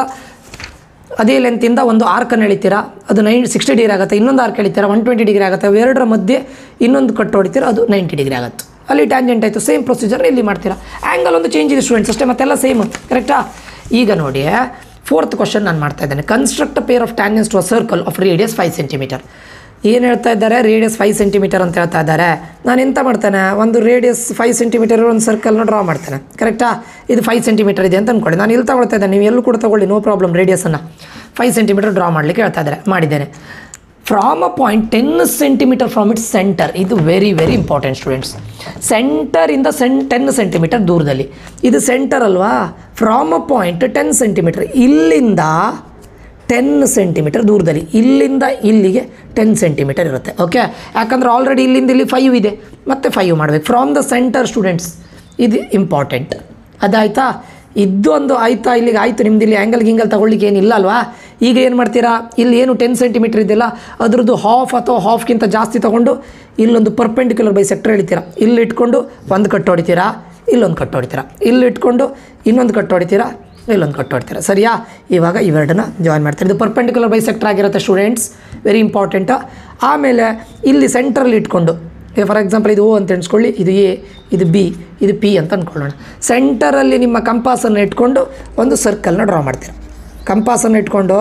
ಅದೇ ಲೆಂತಿಂದ ಒಂದು ಆರ್ಕನ್ನು ಎಳಿತೀರಾ ಅದು ನೈನ್ ಸಿಕ್ಸ್ಟಿ ಡಿಗ್ರಿ ಆಗುತ್ತೆ ಇನ್ನೊಂದು ಆರ್ಕ್ ಎಳಿತೀರಾ ಒನ್ ಟ್ವೆಂಟಿ ಡಿಗ್ರಿ ಆಗುತ್ತೆ ಅವೆರಡರ ಮಧ್ಯೆ ಇನ್ನೊಂದು ಕಟ್ ಹೊಡಿತೀರಾ ಅದು ನೈಂಟಿ ಡಿಗ್ರಿ ಆಗುತ್ತೆ ಅಲ್ಲಿ ಟ್ಯಾಂಜೆಂಟ್ ಆಯಿತು ಸೇಮ್ ಪ್ರೊಸೀಜರ್ ಇಲ್ಲಿ ಮಾಡ್ತೀರಾ ಆ್ಯಂಗಲ್ ಒಂದು ಚೇಂಜ್ ಇದೆ ಸ್ಟೂಡೆಂಟ್ಸ್ ಅಷ್ಟೇ ಮತ್ತೆಲ್ಲ ಸೇಮ್ ಕರೆಕ್ಟಾ ಈಗ ನೋಡಿ ಫೋರ್ತ್ ಕ್ವಶನ್ ನಾನು ಮಾಡ್ತಾ ಇದ್ದೇನೆ construct pair of tangents to a circle of radius five centimetre ಏನು ಹೇಳ್ತಾ ಇದ್ದಾರೆ ರೇಡಿಯಸ್ ಫೈವ್ ಸೆಂಟಿಮೀಟರ್ ಅಂತ ಹೇಳ್ತಾ ಇದ್ದಾರೆ ನಾನು ಎಂತ ಮಾಡ್ತೇನೆ ಒಂದು ರೇಡಿಯಸ್ ಫೈವ್ ಸೆಂಟಿಮೀಟರ್ ಒಂದು ಸರ್ಕಲ್ನ ಡ್ರಾ ಮಾಡ್ತೇನೆ ಕರೆಕ್ಟಾ ಇದು ಫೈವ್ ಸೆಂಟಿಮೀಟರ್ ಇದೆ ಅಂತ ಅಂದ್ಕೊಳ್ಳಿ ನಾನು ಇಲ್ಲಿ ತಗೊಳ್ತಾ ಇದ್ದೇನೆ ನೀವು ಎಲ್ಲೂ ಕೂಡ ತಗೊಳ್ಳಿ ನೋ ಪ್ರಾಬ್ಲಮ್ ರೇಡಿಯಸನ್ನು ಫೈವ್ ಸೆಂಟಿಮೀಟರ್ ಡ್ರಾ ಮಾಡಲಿಕ್ಕೆ ಹೇಳ್ತಾ ಇದ್ದಾರೆ ಮಾಡಿದ್ದೇನೆ from a point ten centimetre from its centre ಇದು ವೆರಿ ವೆರಿ ಇಂಪಾರ್ಟೆಂಟ್ ಸ್ಟೂಡೆಂಟ್ಸ್ ಸೆಂಟರಿಂದ ಸೆನ್ ಟೆನ್ ಸೆಂಟಿಮೀಟರ್ ದೂರದಲ್ಲಿ ಇದು ಸೆಂಟರ್ ಅಲ್ವಾ from a point ten centimetre ಇಲ್ಲಿಂದ ಟೆನ್ ಸೆಂಟಿಮೀಟರ್ ದೂರದಲ್ಲಿ ಇಲ್ಲಿಂದ ಇಲ್ಲಿಗೆ ಟೆನ್ ಸೆಂಟಿಮೀಟರ್ ಇರುತ್ತೆ ಓಕೆ ಯಾಕಂದ್ರೆ ಆಲ್ರೆಡಿ ಇಲ್ಲಿಂದ ಇಲ್ಲಿ ಫೈವ್ ಇದೆ ಮತ್ತೆ ಫೈವ್ ಮಾಡಬೇಕು ಫ್ರಾಮ್ ದ ಸೆಂಟರ್ ಸ್ಟೂಡೆಂಟ್ಸ್ ಇದು ಇಂಪಾರ್ಟೆಂಟ್ ಅದಾಯ್ತಾ ಇದೊಂದು ಆಯ್ತಾ ಇಲ್ಲಿಗೆ ಆಯಿತು ನಿಮ್ದು ಇಲ್ಲಿ ಆ್ಯಂಗಲ್ ಗಿಂಗಲ್ ತಗೊಳ್ಳಿಕ್ಕೆ ಏನಿಲ್ಲ ಅಲ್ವಾ ಈಗ ಏನು ಮಾಡ್ತೀರಾ ಇಲ್ಲಿ ಏನು ಟೆನ್ ಸೆಂಟಿಮೀಟರ್ ಇದೆಯಲ್ಲ ಅದ್ರದ್ದು ಹಾಫ್ ಅಥವಾ ಹಾಫ್ಗಿಂತ ಜಾಸ್ತಿ ತೊಗೊಂಡು ಇಲ್ಲೊಂದು ಪರ್ಪೆಂಡಿಕ್ಯುಲರ್ ಬೈ ಸೆಕ್ಟರ್ ಎಳಿತೀರಾ ಇಲ್ಲಿ ಇಟ್ಕೊಂಡು ಒಂದು ಕಟ್ಟು ಹೊಡಿತೀರಾ ಇಲ್ಲೊಂದು ಕಟ್ಟು ಹೊಡಿತೀರಾ ಇಲ್ಲಿ ಇಟ್ಕೊಂಡು ಇನ್ನೊಂದು ಕಟ್ಟು ಹೊಡಿತೀರಾ ಇಲ್ಲೊಂದು ಕಟ್ಟು ಹೊಡ್ತೀರಾ ಸರಿಯಾ ಇವಾಗ ಇವೆರಡನ್ನ ಜಾಯಿನ್ ಮಾಡ್ತಾರೆ ಇದು ಪರ್ಪೆಂಡಿಕ್ಯುಲರ್ ಬೈ ಸೆಕ್ಟರ್ ಆಗಿರುತ್ತೆ ಸ್ಟೂಡೆಂಟ್ಸ್ ವೆರಿ ಇಂಪಾರ್ಟೆಂಟ್ ಆಮೇಲೆ ಇಲ್ಲಿ ಸೆಂಟ್ರಲ್ಲಿ ಇಟ್ಕೊಂಡು ಫಾರ್ ಎಕ್ಸಾಂಪಲ್ ಇದು ಓ ಅಂತ ಎಣಿಸ್ಕೊಳ್ಳಿ ಇದು ಎ ಇದು ಬಿ ಇದು ಪಿ ಅಂತ ಅಂದ್ಕೊಳ್ಳೋಣ ಸೆಂಟರಲ್ಲಿ ನಿಮ್ಮ ಕಂಪಾಸನ್ನು ಇಟ್ಕೊಂಡು ಒಂದು ಸರ್ಕಲ್ನ ಡ್ರಾ ಮಾಡ್ತೀರಾ ಕಂಪಾಸನ್ನು ಇಟ್ಕೊಂಡು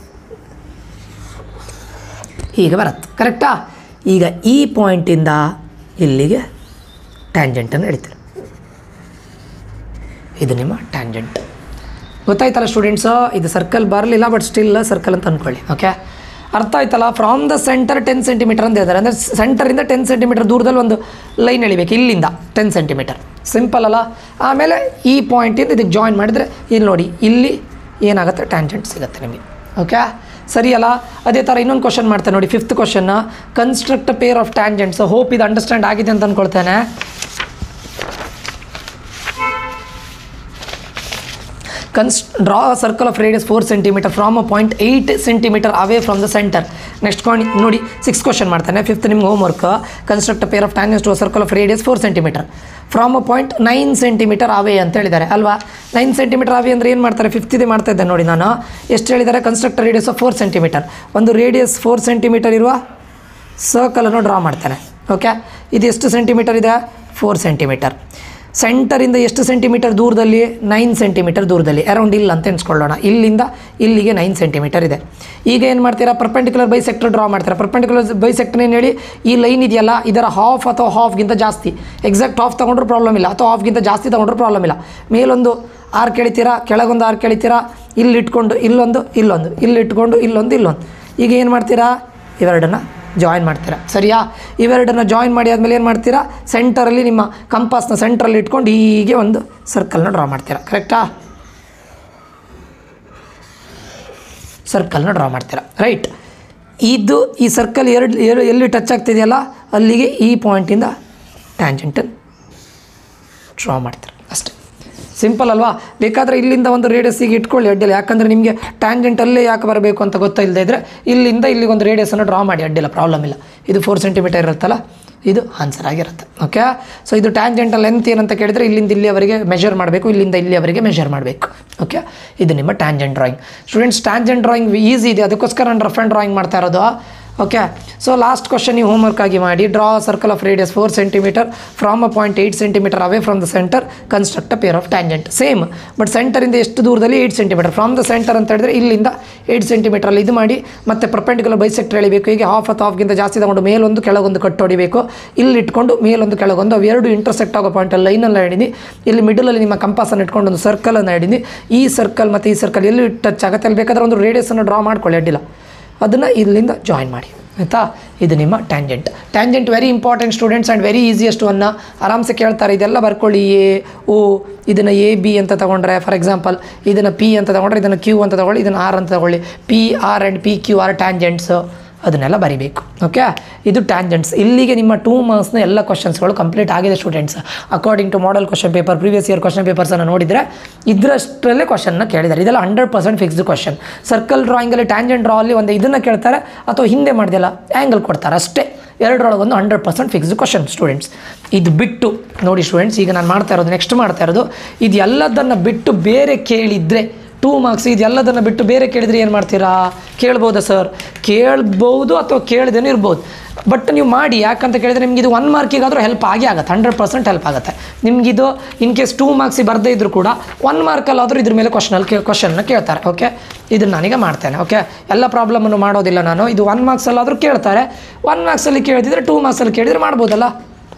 ಹೀಗೆ ಬರುತ್ತೆ ಕರೆಕ್ಟಾ ಈಗ ಈ ಪಾಯಿಂಟಿಂದ ಇಲ್ಲಿಗೆ ಟ್ಯಾಂಜೆಂಟನ್ನು ಎಳಿತೀರ ಇದು ನಿಮ್ಮ ಟ್ಯಾಂಜೆಂಟ್ ಗೊತ್ತಾಯ್ತಲ್ಲ ಸ್ಟೂಡೆಂಟ್ಸು ಇದು ಸರ್ಕಲ್ ಬರಲಿಲ್ಲ ಬಟ್ ಸ್ಟಿಲ್ ಸರ್ಕಲ್ ಅಂತ ಅಂದ್ಕೊಳ್ಳಿ ಓಕೆ ಅರ್ಥ ಆಯ್ತಲ್ಲ from the centre ten centimetre ಅಂತ ಹೇಳ್ತಾರೆ ಅಂದರೆ ಸೆಂಟರಿಂದ ಟೆನ್ ಸೆಂಟಿಮೀಟರ್ ದೂರದಲ್ಲಿ ಒಂದು ಲೈನ್ ಎಳಿಬೇಕು ಇಲ್ಲಿಂದ ಟೆನ್ ಸೆಂಟಿಮೀಟರ್ ಸಿಂಪಲ್ ಅಲ್ಲ ಆಮೇಲೆ ಈ ಪಾಯಿಂಟಿಂದ ಇದಕ್ಕೆ ಜಾಯಿನ್ ಮಾಡಿದರೆ ಇಲ್ಲಿ ನೋಡಿ ಇಲ್ಲಿ ಏನಾಗುತ್ತೆ ಟ್ಯಾಂಜೆಂಟ್ ಸಿಗುತ್ತೆ ನಿಮಗೆ ಓಕೆ ಸರಿಯಲ್ಲ ಅದೇ ಥರ ಇನ್ನೊಂದು ಕ್ವಶನ್ ಮಾಡ್ತೇನೆ ನೋಡಿ ಫಿಫ್ತ್ ಕ್ವಶನ್ನ construct pair of tangents hope ಇದು ಅಂಡರ್ಸ್ಟ್ಯಾಂಡ್ ಆಗಿದೆ ಅಂತ ಅಂದ್ಕೊಳ್ತೇನೆ ಕನ್ಸ್ draw a circle of radius four centimetre from a point eight centimetre away from the centre next ಕಾಣಿ ನೋಡಿ ಸಿಕ್ಸ್ ಕ್ವಶನ್ ಮಾಡ್ತಾನೆ ಫಿಫ್ತ್ ನಿಮ್ಗೆ homework construct pair of tangents to circle of radius four centimetre from a point nine centimetre away ಅಂತ ಹೇಳಿದ್ದಾರೆ ಅಲ್ವಾ nine centimetre ಅವೇ ಅಂದರೆ ಏನು ಮಾಡ್ತಾರೆ ಫಿಫ್ತ್ ಇದೆ ಮಾಡ್ತಾ ಇದ್ದೆ ನೋಡಿ ನಾನು ಎಷ್ಟು ಹೇಳಿದ್ದಾರೆ construct radius of four centimetre ಒಂದು ರೇಡಿಯಸ್ ಫೋರ್ ಸೆಂಟಿಮೀಟರ್ ಇರುವ ಸರ್ಕಲನ್ನು ಡ್ರಾ ಮಾಡ್ತಾನೆ ಓಕೆ ಇದು ಎಷ್ಟು ಸೆಂಟಿಮೀಟರ್ ಇದೆ ಫೋರ್ ಸೆಂಟಿಮೀಟರ್ ಸೆಂಟರಿಂದ ಎಷ್ಟು ಸೆಂಟಿಮೀಟರ್ ದೂರದಲ್ಲಿ ನೈನ್ ಸೆಂಟಿಮೀಟರ್ ದೂರದಲ್ಲಿ ಅರೌಂಡ್ ಇಲ್ಲ ಅಂತ ಎಣಿಸ್ಕೊಳ್ಳೋಣ ಇಲ್ಲಿಂದ ಇಲ್ಲಿಗೆ ನೈನ್ ಸೆಂಟಿಮೀಟರ್ ಇದೆ ಈಗ ಏನು ಮಾಡ್ತೀರಾ ಪರ್ಪೆಂಡಿಕ್ಯುಲರ್ ಬೈ ಸೆಕ್ಟರ್ ಡ್ರಾ ಮಾಡ್ತೀರಾ ಪರ್ಪೆಂಡಿಕ್ಯುಲರ್ ಬೈ ಸೆಕ್ಟರ್ ಏನು ಹೇಳಿ ಈ ಲೈನ್ ಇದೆಯಲ್ಲ ಇದರ ಹಾಫ್ ಅಥವಾ ಹಾಫ್ಗಿಂತ ಜಾಸ್ತಿ ಎಕ್ಸಾಕ್ಟ್ ಹಾಫ್ ತೊಗೊಂಡ್ರೂ ಪ್ರಾಬ್ಲಮ್ ಇಲ್ಲ ಅಥವಾ ಹಾಫ್ಗಿಂತ ಜಾಸ್ತಿ ತೊಗೊಂಡ್ರೂ ಪ್ರಾಬ್ಲಮ್ ಇಲ್ಲ ಮೇಲೊಂದು ಆರ್ ಕೆಳಿತೀರಾ ಕೆಳಗೊಂದು ಆರ್ ಕೆಳಿತೀರಾ ಇಲ್ಲಿ ಇಟ್ಕೊಂಡು ಇಲ್ಲೊಂದು ಇಲ್ಲೊಂದು ಇಲ್ಲಿ ಇಟ್ಕೊಂಡು ಇಲ್ಲೊಂದು ಇಲ್ಲೊಂದು ಈಗ ಏನು ಮಾಡ್ತೀರಾ ಇವೆರಡನ್ನು ಜಾಯಿನ್ ಮಾಡ್ತೀರಾ ಸರಿಯಾ ಇವೆರಡನ್ನು ಜಾಯಿನ್ ಮಾಡಿ ಆದಮೇಲೆ ಏನು ಮಾಡ್ತೀರಾ ಸೆಂಟರಲ್ಲಿ ನಿಮ್ಮ ಕಂಪಾಸ್ನ ಸೆಂಟ್ರಲ್ಲಿ ಇಟ್ಕೊಂಡು ಹೀಗೆ ಒಂದು ಸರ್ಕಲ್ನ ಡ್ರಾ ಮಾಡ್ತೀರಾ ಕರೆಕ್ಟಾ ಸರ್ಕಲ್ನ ಡ್ರಾ ಮಾಡ್ತೀರಾ ರೈಟ್ ಇದು ಈ ಸರ್ಕಲ್ ಎರಡು ಎರಡು ಎಲ್ಲಿ ಟಚ್ ಆಗ್ತಿದೆಯಲ್ಲ ಅಲ್ಲಿಗೆ ಈ ಪಾಯಿಂಟಿಂದ ಟ್ಯಾಂಜೆಂಟನ್ನು ಡ್ರಾ ಮಾಡ್ತೀರಾ ಅಷ್ಟೇ ಸಿಂಪಲ್ ಅಲ್ವಾ ಬೇಕಾದರೆ ಇಲ್ಲಿಂದ ಒಂದು ರೇಡಿಯಸ್ಸಿಗೆ ಇಟ್ಕೊಳ್ಳಿ ಅಡ್ಡಿಲ್ಲ ಯಾಕಂದರೆ ನಿಮಗೆ ಟ್ಯಾಂಜೆಂಟಲ್ಲೇ ಯಾಕೆ ಬರಬೇಕು ಅಂತ ಗೊತ್ತಿಲ್ಲದೆ ಇದ್ದರೆ ಇಲ್ಲಿಂದ ಇಲ್ಲಿಗೆ ಒಂದು ರೇಡಿಯಸನ್ನು ಡ್ರಾ ಮಾಡಿ ಅಡ್ಡಿಲ್ಲ ಪ್ರಾಬ್ಲಮ್ ಇಲ್ಲ ಇದು ಫೋರ್ ಸೆಂಟಿಮೀಟರ್ ಇರುತ್ತಲ್ಲ ಇದು ಆನ್ಸರ್ ಆಗಿರುತ್ತೆ ಓಕೆ ಸೊ ಇದು ಟ್ಯಾಂಜೆಂಟಲ್ ಲೆಂತ್ ಏನಂತ ಕೇಳಿದರೆ ಇಲ್ಲಿಂದ ಇಲ್ಲಿಯವರೆಗೆ ಮೆಷರ್ ಮಾಡಬೇಕು ಇಲ್ಲಿಂದ ಇಲ್ಲಿಯವರೆಗೆ ಮೆಷರ್ ಮಾಡಬೇಕು ಓಕೆ ಇದು ನಿಮ್ಮ tangent drawing students tangent drawing easy ಇದೆ ಅದಕ್ಕೋಸ್ಕರ ನಾನು ರಫ್ ಆ್ಯಂಡ್ ಡ್ರಾಯಿಂಗ್ ಮಾಡ್ತಾ ಇರೋದು ಓಕೆ ಸೊ ಲಾಸ್ಟ್ ಕ್ವಶನ್ ನೀವು ಹೋಮ್ವರ್ಕ್ ಆಗಿ ಮಾಡಿ draw circle of radius four centimetre from a point eight centimetre away from the centre construct a pair of tangent same but ಸೆಂಟರಿಂದ ಎಷ್ಟು ದೂರದಲ್ಲಿ eight centimetre from the centre ಅಂತ ಹೇಳಿದ್ರೆ ಇಲ್ಲಿಂದ eight ಸೆಂಟಿಮೀಟ್ರಲ್ಲಿ ಇದು ಮಾಡಿ ಮತ್ತೆ ಪರ್ಪೆಂಡಿಕ್ಯುಲರ್ ಬೈಸೆಕ್ಟರ್ ಎಳಿಬೇಕು ಹೀಗೆ ಹಾಫ್ ಅಥವಾ ಹಾಫ್ಗಿಂತ ಜಾಸ್ತಿ ತಗೊಂಡು ಮೇಲೊಂದು ಕೆಳಗೊಂದು ಕಟ್ಟು ಹೊಡಿಬೇಕು ಇಲ್ಲಿ ಇಟ್ಕೊಂಡು ಮೇಲೊಂದು ಕೆಳಗೊಂದು ಅವೆರಡು ಇಂಟರ್ಸೆಕ್ಟ್ ಆಗೋ ಪಾಯಿಂಟಲ್ಲಿ ಲೈನಲ್ಲಿ ಹಿಡಿದು ಇಲ್ಲಿ ಮಿಡಲಲ್ಲಿ ನಿಮ್ಮ ಕಂಪಾಸನ್ನು ಇಟ್ಕೊಂಡು ಒಂದು ಸರ್ಕಲನ್ನು ಹಿಡಿದು ಈ ಸರ್ಕಲ್ ಮತ್ತು ಈ ಸರ್ಕಲ್ ಎಲ್ಲಿ ಟಚ್ ಆಗುತ್ತೆ ಅಲ್ಲಿ ಬೇಕಾದ್ರೆ ಒಂದು ರೇಡಿಯಸನ್ನು ಡ್ರಾ ಮಾಡ್ಕೊಳ್ಳಿ ಅಡ್ಡಿಲ್ಲ ಅದನ್ನು ಇಲ್ಲಿಂದ ಜಾಯಿನ್ ಮಾಡಿ ಆಯಿತಾ ಇದು ನಿಮ್ಮ tangent tangent very important students and very easiest ಒನ್ನ ಆರಾಮ್ಸೆ ಕೇಳ್ತಾರೆ ಇದೆಲ್ಲ ಬರ್ಕೊಳ್ಳಿ ಎ ಓ ಇದನ್ನು ಎ ಬಿ ಅಂತ ತಗೊಂಡ್ರೆ ಫಾರ್ ಎಕ್ಸಾಂಪಲ್ ಇದನ್ನು ಪಿ ಅಂತ ತಗೊಂಡ್ರೆ ಇದನ್ನು ಕ್ಯೂ ಅಂತ ತಗೊಳ್ಳಿ ಇದನ್ನು ಆರ್ ಅಂತ ತಗೊಳ್ಳಿ P R and P Q R tangents ಅದನ್ನೆಲ್ಲ ಬರಿಬೇಕು ಓಕೆ ಇದು ಟ್ಯಾಂಜೆಂಟ್ಸ್ ಇಲ್ಲಿಗೆ ನಿಮ್ಮ ಟೂ ಮಾರ್ಕ್ಸ್ನ ಎಲ್ಲ ಕ್ವಶನ್ಸ್ಗಳು ಕಂಪ್ಲೀಟ್ ಆಗಿದೆ students according to model question paper previous year question ಪೇಪರ್ಸನ್ನು ನೋಡಿದರೆ ಇದರಷ್ಟರಲ್ಲೇ ಕ್ವಶನ್ನ ಕೇಳಿದ್ದಾರೆ ಇದೆಲ್ಲ hundred percent fixed question circle ಡ್ರಾಯಿಂಗಲ್ಲಿ ಟ್ಯಾಂಜೆಂಟ್ ಡ್ರಾ ಅಲ್ಲಿ ಒಂದು ಇದನ್ನು ಕೇಳ್ತಾರೆ ಅಥವಾ ಹಿಂದೆ ಮಾಡಿದೆಲ್ಲ ಆ್ಯಂಗಲ್ ಕೊಡ್ತಾರೆ ಅಷ್ಟೇ ಎರಡರೊಳಗೊಂದು hundred percent fixed question students ಇದು ಬಿಟ್ಟು ನೋಡಿ ಸ್ಟೂಡೆಂಟ್ಸ್ ಈಗ ನಾನು ಮಾಡ್ತಾ ಇರೋದು ನೆಕ್ಸ್ಟ್ ಮಾಡ್ತಾ ಇರೋದು ಇದು ಎಲ್ಲದನ್ನು ಬಿಟ್ಟು ಬೇರೆ ಕೇಳಿದರೆ ಟೂ ಮಾರ್ಕ್ಸ್ ಇದೆಲ್ಲದನ್ನು ಬಿಟ್ಟು ಬೇರೆ ಕೇಳಿದರೆ ಏನು ಮಾಡ್ತೀರಾ ಕೇಳ್ಬೋದಾ ಸರ್ ಕೇಳ್ಬೋದು ಅಥವಾ ಕೇಳ್ದೇನೂ ಇರ್ಬೋದು ಬಟ್ ನೀವು ಮಾಡಿ ಯಾಕಂತ ಕೇಳಿದರೆ ನಿಮ್ಗೆ ಇದು ಒನ್ ಮಾರ್ಕಿಗಾದರೂ ಹೆಲ್ಪ್ ಆಗೇ ಆಗುತ್ತೆ ಹಂಡ್ರೆಡ್ ಪರ್ಸೆಂಟ್ ಹೆಲ್ಪ್ ಆಗುತ್ತೆ ನಿಮಗಿದು ಇನ್ ಕೇಸ್ ಟೂ ಮಾರ್ಕ್ಸಿಗೆ ಬರದೇ ಇದ್ದರೂ ಕೂಡ ಒನ್ ಮಾರ್ಕಲ್ಲಾದರೂ ಇದ್ರ ಮೇಲೆ ಕ್ವಶನಲ್ಲಿ ಕೇ ಕ್ವಶನ್ನ ಕೇಳ್ತಾರೆ ಓಕೆ ಇದನ್ನು ನಾನೀಗ ಮಾಡ್ತೇನೆ ಓಕೆ ಎಲ್ಲ ಪ್ರಾಬ್ಲಮನ್ನು ಮಾಡೋದಿಲ್ಲ ನಾನು ಇದು ಒನ್ ಮಾರ್ಕ್ಸಲ್ಲಾದರೂ ಕೇಳ್ತಾರೆ ಒನ್ ಮಾರ್ಕ್ಸಲ್ಲಿ ಕೇಳ್ತಿದ್ರೆ ಟೂ ಮಾರ್ಕ್ಸಲ್ಲಿ ಕೇಳಿದರೆ ಮಾಡ್ಬೋದಲ್ಲ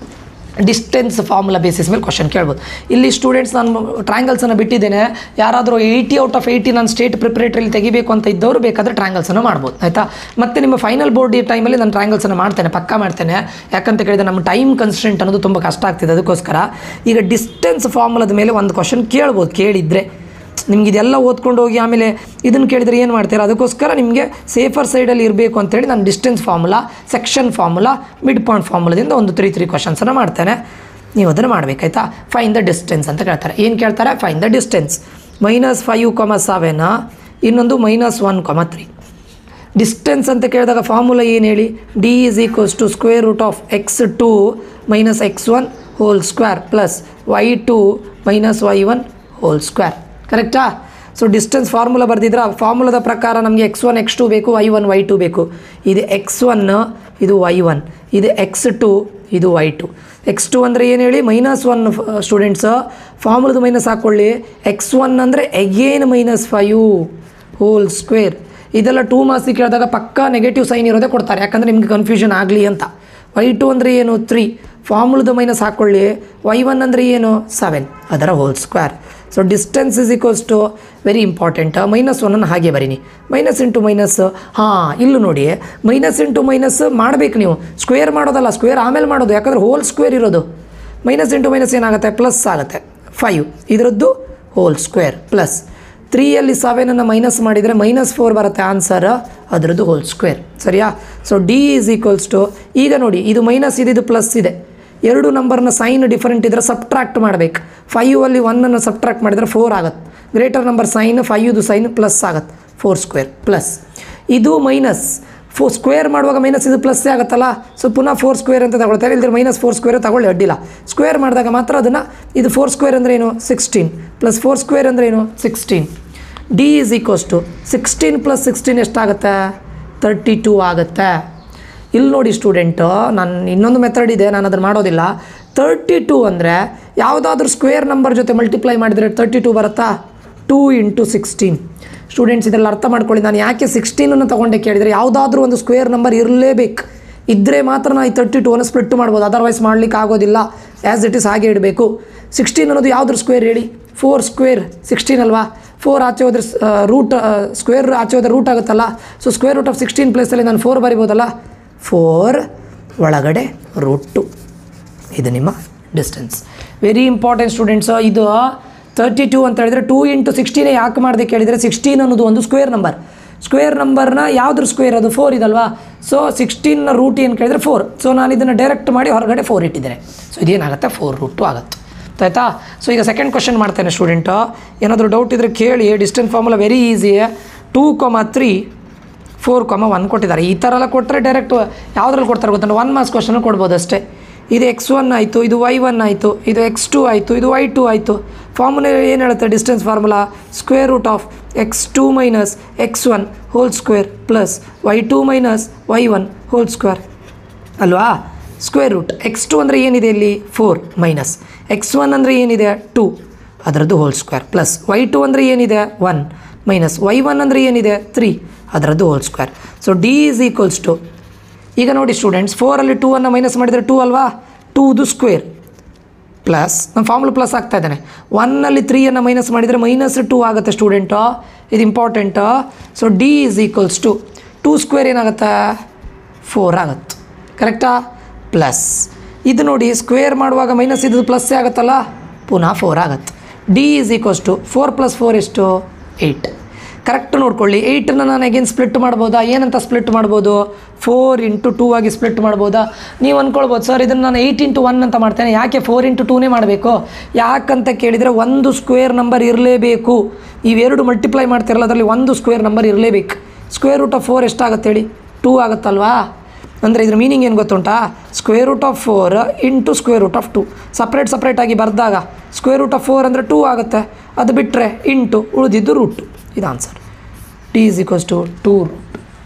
ಡಿಸ್ಟೆನ್ಸ್ ಫಾರ್ಮುಲಾ ಬೇಸಿಸ್ ಮೇಲೆ ಕ್ವಶನ್ ಕೇಳ್ಬೋದು ಇಲ್ಲಿ ಸ್ಟೂಡೆಂಟ್ಸ್ ನಾನು ಟ್ರ್ಯಾಂಗಲ್ಸನ್ನು ಬಿಟ್ಟಿದ್ದೇನೆ ಯಾರಾದರೂ ಏಯ್ಟಿ ಔಟ್ ಆಫ್ ಏಯ್ಟಿ ನಾನು ಸ್ಟೇಟ್ ಪ್ರಿಪ್ರೇಟರಿಲಿ ತೆಗಿಬೇಕು ಅಂತ ಇದ್ದವರು ಬೇಕಾದರೆ ಟ್ರ್ಯಾಂಗಲ್ಸನ್ನು ಮಾಡ್ಬೋದು ಆಯಿತಾ ಮತ್ತು ನಿಮ್ಮ ಫೈನಲ್ ಬೋರ್ಡ್ ಟೈಮಲ್ಲಿ ನಾನು ಟ್ರ್ಯಾಂಗಲ್ಸನ್ನು ಮಾಡ್ತೇನೆ ಪಕ್ಕ ಮಾಡ್ತೇನೆ ಯಾಕಂತ ಕೇಳಿದ್ರೆ ನಮ್ಮ ಟೈಮ್ ಕನ್ಸ್ಟೆಂಟ್ ಅನ್ನೋದು ತುಂಬ ಕಷ್ಟ ಆಗ್ತಿದೆ ಅದಕ್ಕೋಸ್ಕರ ಈಗ ಡಿಸ್ಟೆನ್ಸ್ ಫಾರ್ಮುಲಾದ ಮೇಲೆ ಒಂದು ಕ್ವಶನ್ ಕೇಳ್ಬೋದು ಕೇಳಿದರೆ ನಿಮ್ಗೆ ಇದೆಲ್ಲ ಓದ್ಕೊಂಡು ಹೋಗಿ ಆಮೇಲೆ ಇದನ್ನು ಕೇಳಿದರೆ ಏನು ಮಾಡ್ತೀರಾ ಅದಕ್ಕೋಸ್ಕರ ನಿಮಗೆ ಸೇಫರ್ ಸೈಡಲ್ಲಿ ಇರಬೇಕು ಅಂತೇಳಿ ನಾನು distance formula section formula mid point ಫಾರ್ಮುಲಾದಿಂದ ಒಂದು ತ್ರೀ ತ್ರೀ ಕ್ವಶನ್ಸನ್ನು ಮಾಡ್ತೇನೆ ನೀವು ಅದನ್ನು ಮಾಡಬೇಕಾಯ್ತಾ ಫೈನ್ ದ ಡಿಸ್ಟೆನ್ಸ್ ಅಂತ ಕೇಳ್ತಾರೆ ಏನು ಕೇಳ್ತಾರೆ find the distance minus five comma seven ಇನ್ನೊಂದು minus one comma three distance ಅಂತ ಕೇಳಿದಾಗ ಫಾರ್ಮುಲಾ ಏನು ಹೇಳಿ D is equals to square root of X two minus X one whole square plus Y two minus Y one whole square ಕರೆಕ್ಟಾ so distance formula ಬರ್ದಿದ್ರೆ ಆ ಫಾರ್ಮುಲಾದ ಪ್ರಕಾರ ನಮಗೆ ಎಕ್ಸ್ ಒನ್ ಎಕ್ಸ್ ಟು ಬೇಕು ವೈ ಒನ್ ವೈ ಟು ಬೇಕು ಇದು X one ಇದು ವೈ ಒನ್ ಇದು ಎಕ್ಸ್ ಟು ಇದು ವೈ ಟು ಎಕ್ಸ್ ಟು ಅಂದರೆ ಏನು ಹೇಳಿ ಮೈನಸ್ ಒನ್ ಸ್ಟೂಡೆಂಟ್ಸ್ ಫಾರ್ಮುಲಾದ ಮೈನಸ್ ಹಾಕ್ಕೊಳ್ಳಿ ಎಕ್ಸ್ ಒನ್ ಅಂದರೆ again minus five whole square ಇದೆಲ್ಲ ಟೂ ಮಾರ್ಕ್ಸಿಗೆ ಕೇಳಿದಾಗ ಪಕ್ಕಾ ನೆಗೆಟಿವ್ ಸೈನ್ ಇರೋದೇ ಕೊಡ್ತಾರೆ ಯಾಕಂದರೆ ನಿಮಗೆ ಕನ್ಫ್ಯೂಷನ್ ಆಗಲಿ ಅಂತ ವೈ ಟು ಅಂದರೆ ಏನು ತ್ರೀ ಫಾರ್ಮುಲದ ಮೈನಸ್ ಹಾಕ್ಕೊಳ್ಳಿ ವೈ ಒನ್ ಅಂದರೆ ಏನು ಸೆವೆನ್ ಅದರ whole square so distance is equals to very important minus ಒನ್ನನ್ನು ಹಾಗೆ ಬರೀನಿ ಮೈನಸ್ ಇಂಟು ಮೈನಸ್ ಹಾಂ ಇಲ್ಲೂ ನೋಡಿ ಮೈನಸ್ ಇಂಟು ಮೈನಸ್ ಮಾಡಬೇಕು ನೀವು ಸ್ಕ್ವೇರ್ ಮಾಡೋದಲ್ಲ ಸ್ಕ್ವೇರ್ ಆಮೇಲೆ ಮಾಡೋದು ಯಾಕಂದರೆ ಹೋಲ್ ಸ್ಕ್ವೇರ್ ಇರೋದು ಮೈನಸ್ ಇಂಟು ಮೈನಸ್ ಏನಾಗುತ್ತೆ ಪ್ಲಸ್ ಆಗುತ್ತೆ ಫೈವ್ ಇದರದ್ದು ಹೋಲ್ ಸ್ಕ್ವೇರ್ ಪ್ಲಸ್ ತ್ರೀಯಲ್ಲಿ ಸೆವೆನನ್ನು ಮೈನಸ್ ಮಾಡಿದರೆ ಮೈನಸ್ ಫೋರ್ ಬರುತ್ತೆ ಆನ್ಸರ್ ಅದರದ್ದು ಹೋಲ್ ಸ್ಕ್ವೇರ್ ಸರಿಯಾ so D is equals to ಈಗ ನೋಡಿ ಇದು ಮೈನಸ್ ಇದೆ ಇದು ಪ್ಲಸ್ ಇದೆ ಎರಡು ನಂಬರ್ನ ಸೈನ್ ಡಿಫರೆಂಟ್ ಇದ್ದರೆ ಸಬ್ಟ್ರಾಕ್ಟ್ ಮಾಡಬೇಕು ಫೈವ್ ಅಲ್ಲಿ ಒನ್ನನ್ನು ಸಬ್ಟ್ರಾಕ್ಟ್ ಮಾಡಿದರೆ ಫೋರ್ ಆಗುತ್ತೆ ಗ್ರೇಟರ್ ನಂಬರ್ ಸೈನ್ ಫೈವ್ದು ಸೈನ್ ಪ್ಲಸ್ ಆಗುತ್ತೆ ಫೋರ್ ಸ್ಕ್ವೇರ್ ಪ್ಲಸ್ ಇದು ಮೈನಸ್ ಫೋ ಸ್ಕ್ವೇರ್ ಮಾಡುವಾಗ ಮೈನಸ್ ಇದು ಪ್ಲಸ್ ಆಗುತ್ತಲ್ಲ ಸೊ ಪುನಃ ಫೋರ್ ಸ್ಕ್ವೇರ್ ಅಂತ ತಗೊಳ್ತಾರೆ ಇಲ್ಲದ್ರೆ ಮೈನಸ್ ಫೋರ್ ಸ್ಕ್ವೇರ್ ತಗೊಳ್ಳಿ ಅಡ್ಡಿಲ್ಲ ಸ್ಕ್ವೇರ್ ಮಾಡಿದಾಗ ಮಾತ್ರ ಅದನ್ನು ಇದು ಫೋರ್ ಸ್ಕ್ವೇರ್ ಅಂದರೆ ಏನು ಸಿಕ್ಸ್ಟೀನ್ ಪ್ಲಸ್ ಫೋರ್ ಸ್ಕ್ವೇರ್ ಅಂದರೆ ಏನು sixteen D is equals to sixteen plus sixteen ಎಷ್ಟಾಗುತ್ತೆ ತರ್ಟಿ ಟೂ ಆಗುತ್ತೆ ಇಲ್ಲಿ ನೋಡಿ ಸ್ಟೂಡೆಂಟು ನಾನು ಇನ್ನೊಂದು ಮೆಥಡ್ ಇದೆ ನಾನು ಅದನ್ನು ಮಾಡೋದಿಲ್ಲ ತರ್ಟಿ ಟೂ ಅಂದರೆ ಯಾವುದಾದ್ರೂ ಸ್ಕ್ವೇರ್ ನಂಬರ್ ಜೊತೆ ಮಲ್ಟಿಪ್ಲೈ ಮಾಡಿದರೆ ತರ್ಟಿ ಟೂ ಬರುತ್ತಾ ಟೂ ಇಂಟು ಸಿಕ್ಸ್ಟೀನ್ ಸ್ಟೂಡೆಂಟ್ಸ್ ಇದೆಲ್ಲ ಅರ್ಥ ಮಾಡ್ಕೊಳ್ಳಿ ನಾನು ಯಾಕೆ ಸಿಕ್ಸ್ಟೀನನ್ನು ತೊಗೊಂಡೆ ಕೇಳಿದರೆ ಯಾವುದಾದ್ರೂ ಒಂದು ಸ್ಕ್ವೇರ್ ನಂಬರ್ ಇರಲೇಬೇಕು ಇದ್ದರೆ ಮಾತ್ರ ನಾನು ಈ ತರ್ಟಿ ಟೂ ಅನ್ನು ಸ್ಪ್ಲಿಟ್ ಮಾಡ್ಬೋದು ಅದರ್ವೈಸ್ ಮಾಡ್ಲಿಕ್ಕೆ ಆಗೋದಿಲ್ಲ ಆ್ಯಸ್ ಇಟ್ ಇಸ್ ಹಾಗೆ ಇಡಬೇಕು ಸಿಕ್ಸ್ಟೀನ್ ಅನ್ನೋದು ಯಾವ್ದ್ರ ಸ್ಕ್ವೇರ್ ಹೇಳಿ ಫೋರ್ ಸ್ಕ್ವೇರ್ ಸಿಕ್ಸ್ಟೀನ್ ಅಲ್ವಾ ಫೋರ್ ಆಚೆ ಹೋದ್ರೆ ರೂಟ್ ಸ್ಕ್ವೇರ್ ಆಚೆ ಹೋದ್ರೆ ರೂಟ್ ಆಗುತ್ತಲ್ಲ so square root of sixteen ಪ್ಲೇಸಲ್ಲಿ ನಾನು ಫೋರ್ ಬರಿಬೋದಲ್ಲ ಫೋರ್ ಒಳಗಡೆ ರೂಟ್ ಟು ಇದು ನಿಮ್ಮ ಡಿಸ್ಟೆನ್ಸ್ ವೆರಿ ಇಂಪಾರ್ಟೆಂಟ್ ಸ್ಟೂಡೆಂಟ್ಸ್ ಇದು ತರ್ಟಿ ಟೂ ಅಂತ ಹೇಳಿದ್ರೆ ಟೂ ಇಂಟು ಸಿಕ್ಸ್ಟೀನೇ ಯಾಕೆ ಮಾಡಿದೆ ಕೇಳಿದರೆ ಸಿಕ್ಸ್ಟೀನ್ ಅನ್ನೋದು ಒಂದು ಸ್ಕ್ವೇರ್ ನಂಬರ್ ಸ್ಕ್ವೇರ್ ನಂಬರ್ನ ಯಾವ್ದ್ರ ಸ್ಕ್ವೇರ್ ಅದು ಫೋರ್ ಇದಲ್ವಾ ಸೊ ಸಿಕ್ಸ್ಟೀನ್ನ ರೂಟ್ ಏನು ಕೇಳಿದರೆ ಫೋರ್ ಸೊ ನಾನು ಇದನ್ನು ಡೈರೆಕ್ಟ್ ಮಾಡಿ ಹೊರಗಡೆ ಫೋರ್ ಇಟ್ಟಿದ್ದೇನೆ ಸೊ ಇದೇನಾಗುತ್ತೆ ಫೋರ್ ರೂಟು ಆಗುತ್ತೆ ಆಯಿತಾ ಸೊ ಈಗ ಸೆಕೆಂಡ್ ಕ್ವಶನ್ ಮಾಡ್ತೇನೆ ಸ್ಟೂಡೆಂಟು ಏನಾದರೂ ಡೌಟ್ ಇದ್ದರೆ ಕೇಳಿ distance formula very easy two comma three four comma one ಕೊಟ್ಟಿದ್ದಾರೆ ಈ ಥರ ಎಲ್ಲ ಕೊಟ್ಟರೆ ಡೈರೆಕ್ಟ್ ಯಾವುದ್ರಲ್ಲಿ ಕೊಡ್ತಾರೆ ಗೊತ್ತಂದ್ರೆ ಒನ್ ಮಾರ್ಕ್ಸ್ ಕ್ವಶನ್ ಕೊಡ್ಬೋದು ಅಷ್ಟೇ ಇದು ಎಕ್ಸ್ ಒನ್ ಆಯಿತು ಇದು ವೈ ಒನ್ ಆಯಿತು ಇದು ಎಕ್ಸ್ ಟು ಆಯಿತು ಇದು ವೈ ಟು ಆಯಿತು ಫಾರ್ಮುಲಾ ಏನು ಹೇಳುತ್ತೆ distance formula square root of X two minus X one whole square plus Y two minus Y one whole square ಅಲ್ವಾ ಸ್ಕ್ವೇರ್ ರೂಟ್ ಎಕ್ಸ್ ಟು ಅಂದರೆ ಏನಿದೆ ಇಲ್ಲಿ ಫೋರ್ ಮೈನಸ್ ಎಕ್ಸ್ ಒನ್ ಅಂದರೆ ಏನಿದೆ two ಅದರದ್ದು whole square plus Y two ಅಂದರೆ ಏನಿದೆ one minus Y one ಅಂದರೆ ಏನಿದೆ ತ್ರೀ ಅದರದ್ದು whole square so D is equals to ಈಗ ನೋಡಿ ಸ್ಟೂಡೆಂಟ್ಸ್ ಫೋರಲ್ಲಿ ಟೂ ಅನ್ನು ಮೈನಸ್ ಮಾಡಿದರೆ ಟೂ ಅಲ್ವಾ ಟೂದು ಸ್ಕ್ವೇರ್ ಪ್ಲಸ್ ನಾನು ಫಾರ್ಮುಲ ಪ್ಲಸ್ ಆಗ್ತಾ ಇದ್ದಾನೆ ಒನ್ನಲ್ಲಿ ತ್ರೀಯನ್ನು ಮೈನಸ್ ಮಾಡಿದರೆ ಮೈನಸ್ ಟೂ ಆಗುತ್ತೆ ಸ್ಟೂಡೆಂಟು ಇದು important so D is equals to two square ಏನಾಗುತ್ತೆ ಫೋರ್ ಆಗುತ್ತೆ ಕರೆಕ್ಟಾ ಪ್ಲಸ್ ಇದು ನೋಡಿ ಸ್ಕ್ವೇರ್ ಮಾಡುವಾಗ ಮೈನಸ್ ಇದು ಪ್ಲಸ್ಸೇ ಆಗುತ್ತಲ್ಲ ಪುನಃ ಫೋರ್ ಆಗುತ್ತೆ D is equals to four plus four ಎಷ್ಟು ಏಯ್ಟ್ ಕರೆಕ್ಟ್ ನೋಡ್ಕೊಳ್ಳಿ ಏಯ್ಟನ್ನು ನಾನು ಅಗೇನ್ ಸ್ಪ್ಲಿಟ್ ಮಾಡ್ಬೋದಾ ಏನಂತ ಸ್ಪ್ಲಿಟ್ ಮಾಡ್ಬೋದು ಫೋರ್ ಇಂಟು ಟೂ ಆಗಿ ಸ್ಪ್ಲಿಟ್ ಮಾಡ್ಬೋದಾ ನೀವು ಅಂದ್ಕೊಳ್ಬೋದು ಸರ್ ಇದನ್ನು ನಾನು ಏಯ್ಟ್ ಇಂಟು ಒನ್ ಅಂತ ಮಾಡ್ತೇನೆ ಯಾಕೆ ಫೋರ್ ಇಂಟು ಟೂನೇ ಮಾಡಬೇಕು ಯಾಕಂತ ಕೇಳಿದರೆ ಒಂದು ಸ್ಕ್ವೇರ್ ನಂಬರ್ ಇರಲೇಬೇಕು ಇವೆರಡು ಮಲ್ಟಿಪ್ಲೈ ಮಾಡ್ತಿರಲ್ಲ ಅದರಲ್ಲಿ ಒಂದು ಸ್ಕ್ವೇರ್ ನಂಬರ್ ಇರಲೇಬೇಕು ಸ್ಕ್ವೇರ್ ರೂಟ್ ಆಫ್ ಫೋರ್ ಎಷ್ಟಾಗುತ್ತೆ ಹೇಳಿ ಟೂ ಆಗುತ್ತಲ್ವಾ ಅಂದರೆ ಇದ್ರ ಮೀನಿಂಗ್ ಏನು ಗೊತ್ತುಂಟಾ square root of four into square root of two separate ಸಪ್ರೇಟಾಗಿ ಬರೆದಾಗ ಸ್ಕ್ವೇರ್ ರೂಟ್ ಆಫ್ ಫೋರ್ ಅಂದರೆ ಟೂ ಆಗುತ್ತೆ ಅದು ಬಿಟ್ಟರೆ ಇಂಟು ಉಳಿದಿದ್ದು ರೂಟ್ ಇದು answer D is equals to two root